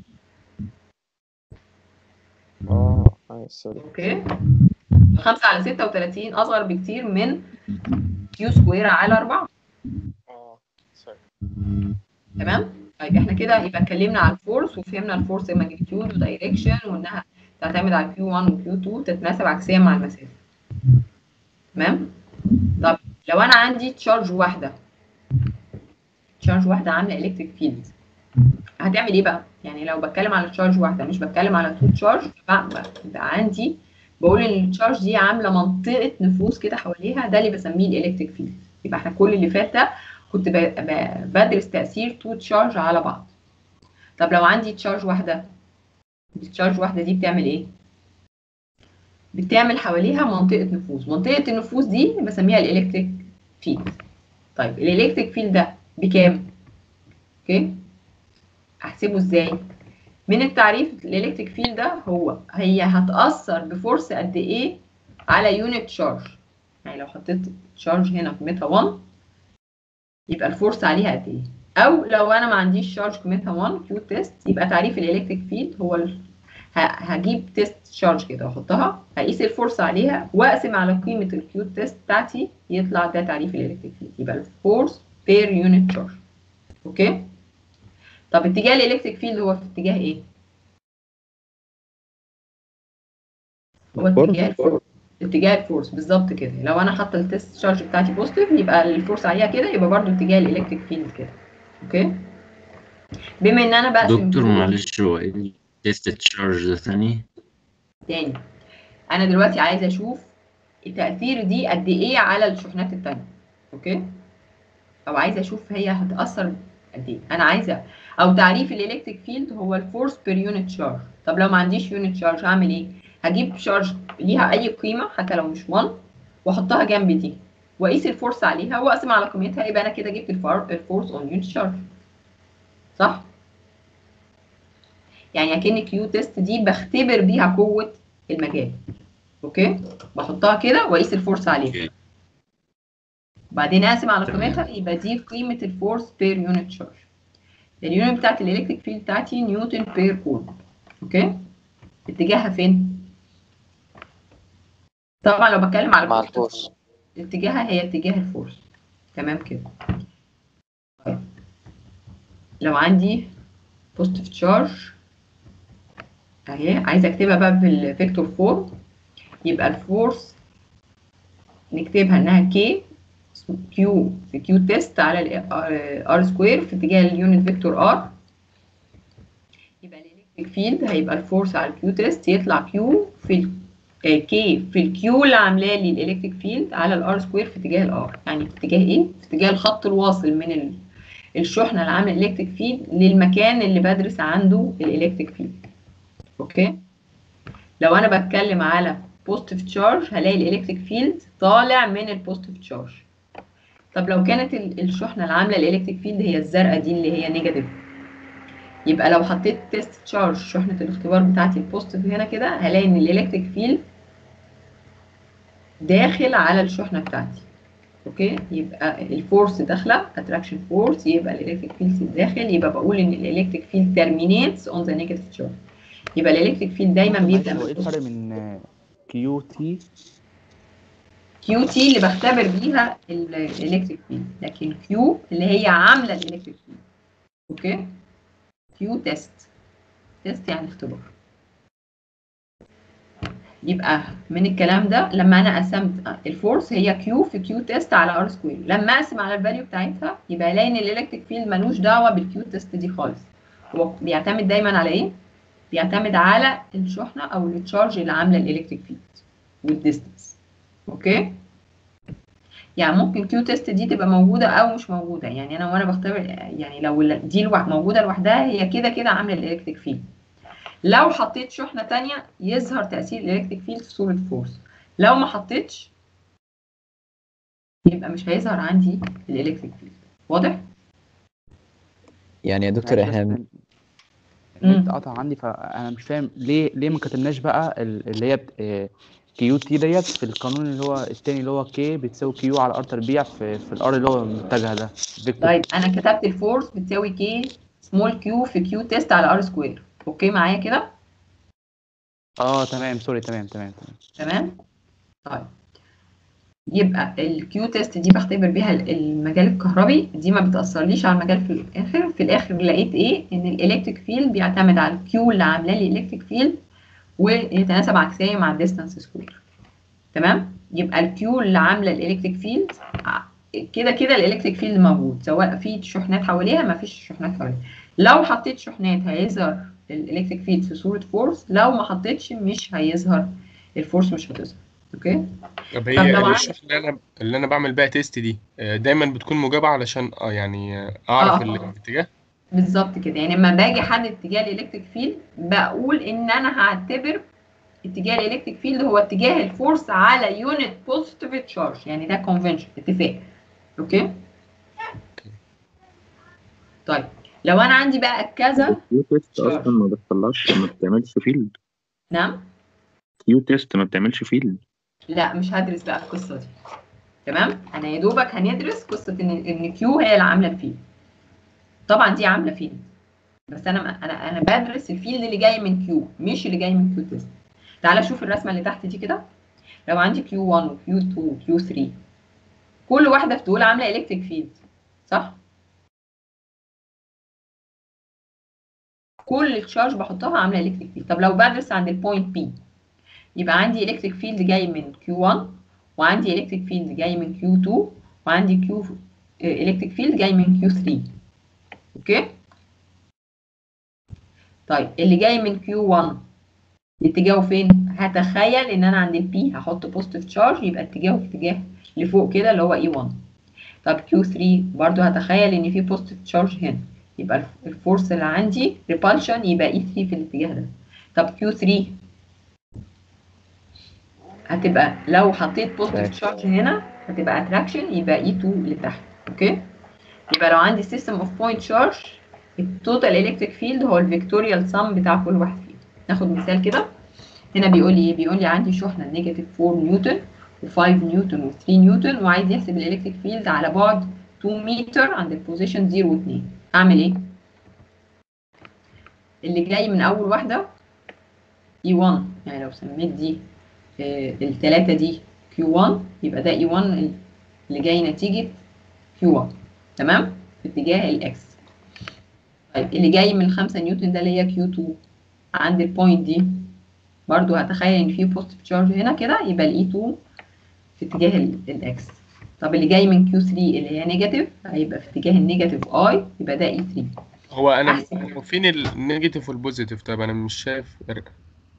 اه ايوه سوري اوكي 5 على 36 اصغر بكتير من كيو سكوير على 4 اه سوري تمام طيب احنا كده يبقى اتكلمنا على الفورس وفهمنا الفورس ماجنتيود ودايركشن وانها تعتمد على كيو 1 وكيو 2 تتناسب عكسيا مع المسافه تمام طب لو انا عندي تشارج واحده تشارج واحده عامله الكتريك فيلد هتعمل ايه بقى يعني لو بتكلم على تشارج واحده مش بتكلم على تو تشارج يبقى عندي بقول ان التشارج دي عامله منطقه نفوذ كده حواليها ده اللي بسميه الالكتريك فيلد يبقى احنا كل اللي فات ده كنت ب- ب- بدرس تاثير تو تشارج على بعض طب لو عندي تشارج واحده التشارج واحده دي بتعمل ايه بتعمل حواليها منطقه نفوذ منطقه النفوذ دي بسميها الالكتريك فيلد طيب الالكتريك فيلد ده بكام اوكي احسبه ازاي من التعريف الالكتريك فيلد ده هو هي هتاثر بفورس قد ايه على يونت تشارج يعني لو حطيت تشارج هنا في ميتا 1 يبقى الفورس عليها قد ايه او لو انا ما عنديش شارج قيمتها 1 كيو تيست يبقى تعريف الالكتريك فيلد هو ال... ه... هجيب تيست شارج كده واحطها هقيس الفورس عليها واقسم على قيمه الكيو تيست بتاعتي يطلع ده تعريف الالكتريك فيلد يبقى الفورس بير يونت تشارج اوكي طب اتجاه الالكتريك فيلد هو في اتجاه ايه هو اتجاه الفورس اتجاه الفورس بالظبط كده لو انا حاطه التيست شارج بتاعتي بوزيتيف يبقى الفورس عليها كده يبقى برضو اتجاه الالكتريك فيلد كده اوكي بما ان انا بقسم دكتور دول معلش هو ايه تيست تشارج ده ثاني تاني انا دلوقتي عايزه اشوف التاثير دي قد ايه على الشحنات التانية اوكي او عايزه اشوف هي هتاثر قد ايه انا عايزه او تعريف الالكتريك فيلد هو الفورس بير يونت شارج طب لو ما عنديش يونت شارج هعمل ايه هجيب شارج ليها اي قيمه حتى لو مش 1 واحطها جنب دي واقيس الفورس عليها واقسم على قيمتها يبقى انا كده جبت الفار- الفورس اون يونت شارج صح يعني اكن كيو تيست دي بختبر بيها قوه المجال اوكي بحطها كده واقيس الفورس عليها بعدين اقسم على قيمتها يبقى دي قيمه الفورس بير يونت شارج اليونت بتاعت الالكتريك فيلد بتاعتي نيوتن بير كولوم اوكي اتجاهها فين طبعا لو بتكلم على مع positive الفورس اتجاهها هي اتجاه الفورس تمام كده طيب. لو عندي بوزيتيف تشارج اهي عايزه اكتبها بقى بالفيكتور فورم يبقى الفورس نكتبها انها كي كيو في كيو تيست على ار سكوير في اتجاه اليونت فيكتور ار يبقى الالكتريك فيلد هيبقى الفورس على الكيو تيست يطلع كيو في كي في الكيو اللي عاملاه لي الالكتريك فيلد على الار سكوير في اتجاه الار يعني في اتجاه ايه في اتجاه الخط الواصل من ال- الشحنه اللي عامله الالكتريك فيلد للمكان اللي بدرس عنده الالكتريك فيلد اوكي لو انا بتكلم على بوزيتيف تشارج هلاقي الالكتريك فيلد طالع من البوزيتيف تشارج طب لو كانت ال- الشحنه اللي عامله الالكتريك فيلد هي الزرقاء دي اللي هي نيجاتيف يبقى لو حطيت تيست تشارج شحنه الاختبار بتاعتي البوزيتيف هنا كده هلاقي ان الالكتريك فيلد داخل على الشحنه بتاعتي اوكي يبقى الفورس داخله اتراكشن فورس يبقى الالكتريك فيلد داخل يبقى بقول ان الالكتريك فيلد terminates on the negative charge يبقى الالكتريك فيلد دايما بيبدا هو ايه الفرق من كيو تي كيو تي اللي بختبر بيها الالكتريك فيلد لكن كيو اللي هي عامله الالكتريك فيلد اوكي كيو تيست تيست يعني اختبار يبقى من الكلام ده لما انا قسمت الفورس هي كيو في كيو تيست على ار سكوير لما اقسم على الفاليو بتاعتها يبقى الاقي ان الالكتريك فيلد ملوش دعوه بالكيو تيست دي خالص هو بيعتمد دايما على ايه بيعتمد على الشحنه او التشارج اللي عامله الالكتريك فيلد والديستنس اوكي يعني ممكن كيو تيست دي تبقى موجوده او مش موجوده يعني انا وانا بختبر يعني لو دي لوح- موجوده لوحدها هي كده كده عامله الالكتريك فيلد لو حطيت شحنه تانية يظهر تاثير الالكتريك فيلد في صوره فورس لو ما حطيتش يبقى مش هيظهر عندي الالكتريك فيلد واضح يعني يا دكتور احنا النت قطع عندي فانا مش فاهم ليه ليه ما كتبناش بقى ال- اللي هي بت- آه، كيو تي ديت في القانون اللي هو التاني اللي هو كي بتساوي كيو على ار تربيع في, في الار اللي هو المتجه ده فيكتور طيب انا كتبت الفورس بتساوي كي سمول كيو في كيو تيست على ار سكوير اوكي معايا كده اه تمام سوري تمام تمام تمام تمام طيب يبقى الكيو تيست دي بختبر بيها المجال الكهربي دي ما بتأثرليش على المجال في الآخر في الآخر لقيت إيه إن الإلكتريك فيلد بيعتمد على الكيو اللي عاملاه لي الإلكتريك فيلد ويتناسب عكسيا مع الديستانس سكوير تمام يبقى الكيو اللي عاملة الإلكتريك فيلد كده كده الإلكتريك فيلد موجود سواء في شحنات حواليها ما فيش شحنات حواليها لو حطيت شحنات هيظهر الإلكتريك فيلد في صورة فورس لو ما حطيتش مش هيظهر الفورس مش هتظهر اوكي طب طب هي لو الشحنة اللي انا اللي انا بعمل بيها تيست دي آه، دايما بتكون موجبة علشان اه يعني آه، اعرف آه. الاتجاه بالظبط كده يعني لما باجي احدد اتجاه الالكتريك فيلد بقول ان انا هعتبر اتجاه الالكتريك فيلد هو اتجاه الفورس على يونت بوزيتيف تشارج يعني ده كونفنشن اتفاق اوكي طيب لو انا عندي بقى كذا كيو تيست اصلا ما بتطلعش ما بتعملش فيلد نعم كيو تيست ما بتعملش فيلد لا مش هدرس بقى القصه دي تمام انا يا دوبك هندرس قصه ان ان كيو هي اللي عامله الفيلد طبعا دي عامله فيلد بس انا انا انا بدرس الفيلد اللي جاي من كيو مش اللي جاي من كيو تيست تعالى شوف الرسمه اللي تحت دي كده لو عندي كيو 1 وكيو 2 وكيو 3 كل واحده في دول عامله الكتريك فيلد صح كل التشارج بحطها عامله الكتريك فيلد طب لو بدرس عند البوينت بي يبقى عندي الكتريك فيلد جاي من كيو 1 وعندي الكتريك فيلد جاي من كيو 2 وعندي كيو الكتريك فيلد جاي من كيو 3 اوكي طيب اللي جاي من كيو 1 اتجاهه فين هتخيل ان انا عند البي هحط بوزيتيف تشارج يبقى اتجاهه في اتجاه لفوق كده اللي هو اي 1 طب كيو 3 برضو هتخيل ان في بوزيتيف تشارج هنا يبقى الف- الفورس اللي عندي ريبالشن يبقى اي 3 في الاتجاه ده طب كيو 3 هتبقى لو حطيت بوزيتيف تشارج هنا هتبقى اتراكشن يبقى اي 2 لتحت اوكي يبقى لو عندي سيستم اوف بوينت تشارج التوتال الكتريك فيلد هو الفيكتوريال سم بتاع كل واحد فيهم ناخد مثال كده هنا بيقول لي ايه بيقول لي عندي شحنه نيجاتيف 4 نيوتن و5 نيوتن و3 نيوتن وعايز يحسب الالكتريك فيلد على بعد 2 متر عند البوزيشن 0 و2 اعمل ايه اللي جاي من اول واحده E1 يعني لو سميت دي آه الثلاثه دي Q1 يبقى ده E1 اللي جاي نتيجه Q1 تمام في اتجاه الاكس طيب اللي جاي من 5 نيوتن ده اللي هي Q2 عند البوينت دي برضو هتخيل ان في بوزيتيف تشارج هنا كده يبقى الاي 2 في اتجاه الاكس طب اللي جاي من Q3 اللي هي نيجاتيف هيبقى في اتجاه النيجاتيف اي يبقى ده اي 3 هو انا هو فين النيجاتيف والبوزيتيف طب انا مش شايف فرق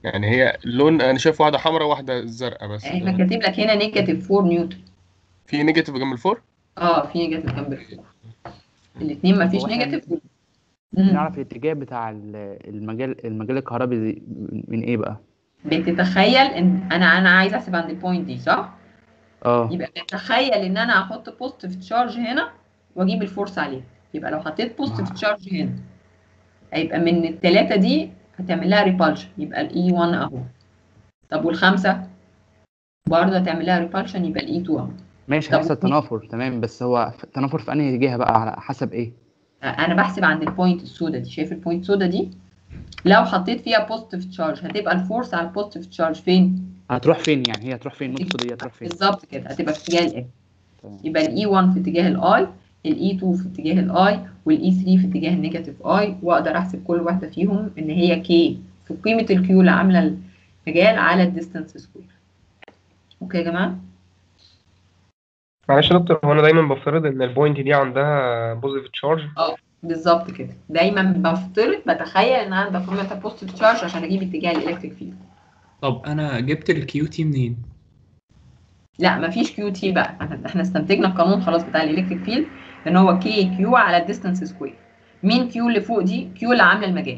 يعني هي اللون انا شايف واحده حمراء وواحده زرقاء بس احنا كاتب لك هنا نيجاتيف 4 نيوتن في نيجاتيف جنب الفور اه في نيجاتيف جنب الفور الاثنين ما فيش هو إحنا نيجاتيف نعرف الاتجاه بتاع ال- المجال المجال الكهربي دي من ايه بقى؟ بتتخيل ان انا انا عايز احسب عند البوينت دي صح؟ اه يبقى بتخيل ان انا هحط بوزيتيف تشارج هنا واجيب الفورس عليه يبقى لو حطيت بوزيتيف تشارج هنا هيبقى من الثلاثه دي هتعمل لها ريبالشن يبقى الاي 1 اهو طب والخمسه برضه هتعمل لها ريبالشن يبقى الاي 2 اهو ماشي طب هيحصل تنافر تمام بس هو ف- تنافر في انهي اتجاه بقى على حسب ايه؟ انا بحسب عند البوينت السوداء دي شايف البوينت السوداء دي لو حطيت فيها بوزيتيف تشارج هتبقى الفورس على البوزيتيف تشارج فين هتروح فين يعني هي هتروح فين النقطة دي هتروح فين؟ بالظبط كده هتبقى في اتجاه الاف يبقى الاي 1 في اتجاه الاي الاي 2 في اتجاه الاي والاي 3 في اتجاه النيجاتيف اي واقدر احسب كل واحده فيهم ان هي كي في قيمه الكيو اللي عامله المجال على الديستانس سكوير اوكي يا جماعه معلش يا دكتور هو انا دايما بفترض ان البوينت دي عندها بوزيتيف تشارج اه بالظبط كده دايما بفترض بتخيل ان عندك قيمه بوزيتيف تشارج عشان اجيب اتجاه الالكتريك فيلد طب انا جبت الكيو تي منين لا مفيش كيو تي بقى احنا احنا استنتجنا القانون خلاص بتاع الالكتريك فيلد ان هو كي كيو على الديستانس سكوير مين كيو اللي فوق دي كيو اللي عامله المجال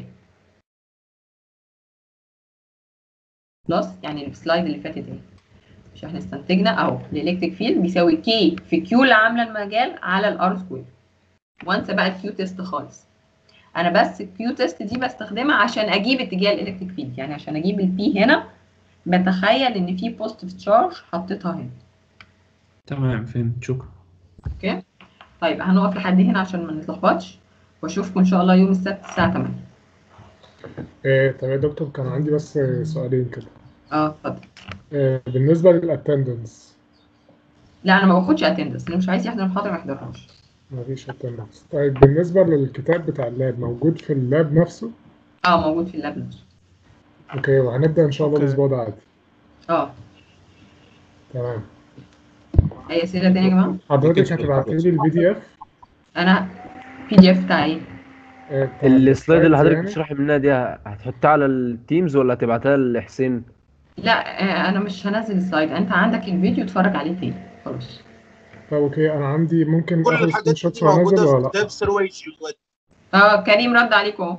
خلاص يعني السلايد اللي فاتت اهي مش احنا استنتجنا اهو الالكتريك فيلد بيساوي كي في كيو اللي عامله المجال على الار سكوير وانسى بقى الكيو تيست خالص انا بس الكيو تيست دي بستخدمها عشان اجيب اتجاه الالكتريك فيلد يعني عشان اجيب البي هنا بتخيل ان في بوزيتيف تشارج حطيتها هنا تمام فهمت شكرا اوكي طيب هنقف لحد هنا عشان ما نتلخبطش واشوفكم ان شاء الله يوم السبت الساعه 8 آه، طب يا دكتور كان عندي بس سؤالين كده اه اتفضل آه، بالنسبة للاتندنس لا انا ما باخدش اتندنس اللي مش عايز يحضر المحاضره ما يحضرهاش مفيش اتندنس طيب بالنسبة للكتاب بتاع اللاب موجود في اللاب نفسه؟ اه موجود في اللاب نفسه اوكي وهنبدأ ان شاء الله الاسبوع ده عادي اه تمام اي اسئله تانية يا جماعه حضرتك هتبعتي لي البي دي اف انا بي دي اف بتاع ايه السلايد اللي حضرتك يعني؟ بتشرحي منها دي هتحطها على التيمز ولا هتبعتها لحسين؟ لا آه، انا مش هنزل السلايد انت عندك الفيديو اتفرج عليه تاني خلاص طب اوكي انا عندي ممكن كل اخد الحاجات سكرين شوت دي وانزل موجودة ولا في لا؟ كتاب سرويج اه كريم رد عليكم اهو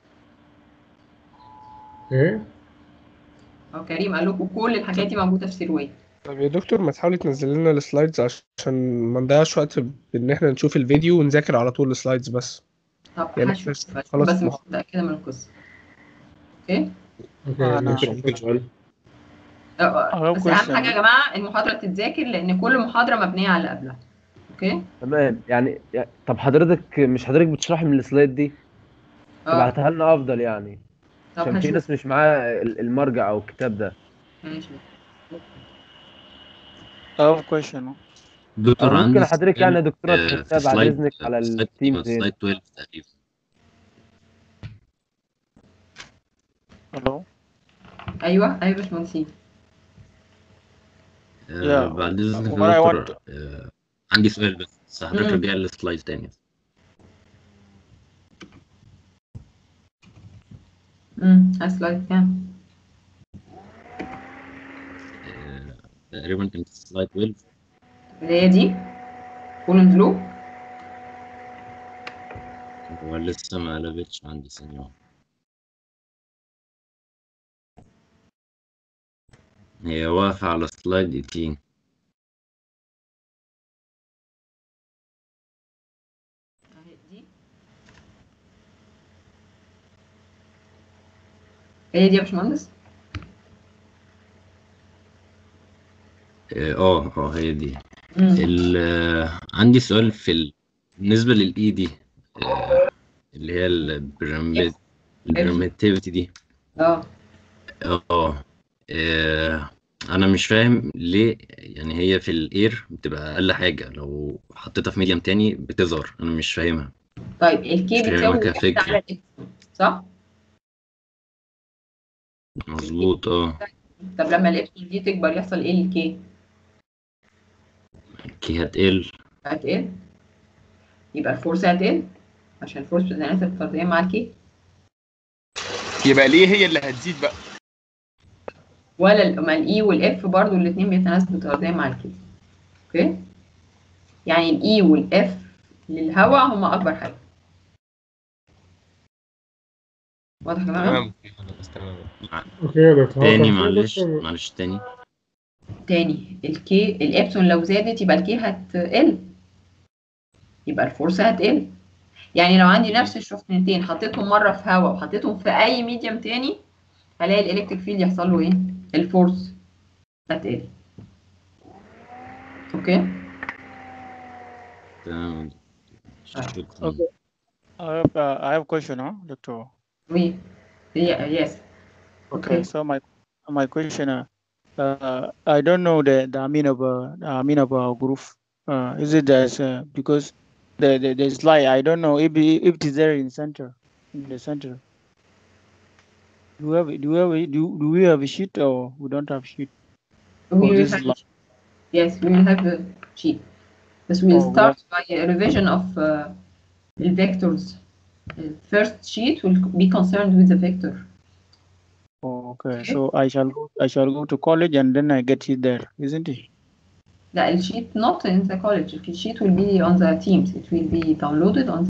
ايه؟ اه كريم قال لكم كل الحاجات دي موجوده في سيروي طب يا دكتور ما تحاولي تنزل لنا السلايدز عشان ما نضيعش وقت بان احنا نشوف الفيديو ونذاكر على طول السلايدز بس طب يعني هشوف بس بس, خلاص بس مش المحاضرة. متاكده من القصه اوكي اوكي ماشي. ممكن سؤال آه، آه، بس question. اهم حاجه يا جماعه المحاضره تتذاكر لان كل محاضره مبنيه على اللي قبلها اوكي تمام يعني يعني- طب حضرتك مش حضرتك بتشرحي من السلايد دي؟ اه تبعتها لنا افضل يعني طب عشان في هشوف ناس مش معاها ال- المرجع او الكتاب ده ماشي I have a question. دكتور أو ممكن عندي حضرتك يعني يا سؤال، دكتورة آه، تحطها في بعد سلايد إذنك على سلايد التيمز هنا. سلايد 12 تقريبا Hello. ايوه ايوه يا باشمهندسين آه، Yeah. بعد اذنك What يا I دكتور آه، عندي سؤال بس بس حضرتك مم. رجع لي السلايد تاني امم عايز سلايد كام آه، تقريبا كانت سلايد 12 اللي هي دي كولون بلو هو لسه ما قلبتش عندي ثانية واحدة. هي واقفة على سلايد 18 هي دي يا باشمهندس اه اه آه، هي دي مم. ال- آه، عندي سؤال في ال... بالنسبة للإي دي آه، اللي هي البراميد البراميتيفيتي دي اه اه آه، انا مش فاهم ليه يعني هي في الاير بتبقى اقل حاجة لو حطيتها في ميديم تاني بتظهر انا مش فاهمها طيب الكي مش فاهمها بتساوي واحد كفكرة على الإبسلون صح مظبوط اه طب لما الابسلون دي تكبر يحصل ايه للكي كي هتقل هتقل يبقى الفورس هتقل عشان الفورس بتتناسب فرديا مع الكي يبقى ليه هي اللي هتزيد بقى ولا ال- ما الاي والاف برضو الاثنين بيتناسبوا طرديا مع الكي اوكي يعني الاي والاف للهواء هما اكبر حاجه واضح يا جماعه تمام خلاص تمام اوكي يا دكتور هو تاني كان في معلش دكتور معلش تاني تاني الكي الابسون لو زادت يبقى الكي هتقل يبقى الفورس هتقل يعني لو عندي نفس الشحنتين حطيتهم مره في هواء وحطيتهم في اي ميديم تاني هلاقي الالكتريك فيلد يحصل له ايه الفورس هتقل اوكي تمام شكرا Okay. I have, uh, I have a question, huh, Doctor? Oui. Yeah, yes. Okay, so my my question, uh, uh, I don't know the the mean of uh, the mean of uh, group. Uh, is it as uh, because the, the the slide I don't know if it- if it is there in center in the center. Do we have do we have a- do, do we have a sheet or we don't have sheet? We for will this have, slide? yes, we will have the sheet. But we'll Oh, we start by a revision of uh, the vectors. The first sheet will be concerned with the vector. Okay, so I shall go, I shall go to college and then I get it there, isn't it? The sheet not in the college. The sheet will be on the Teams. It will be downloaded on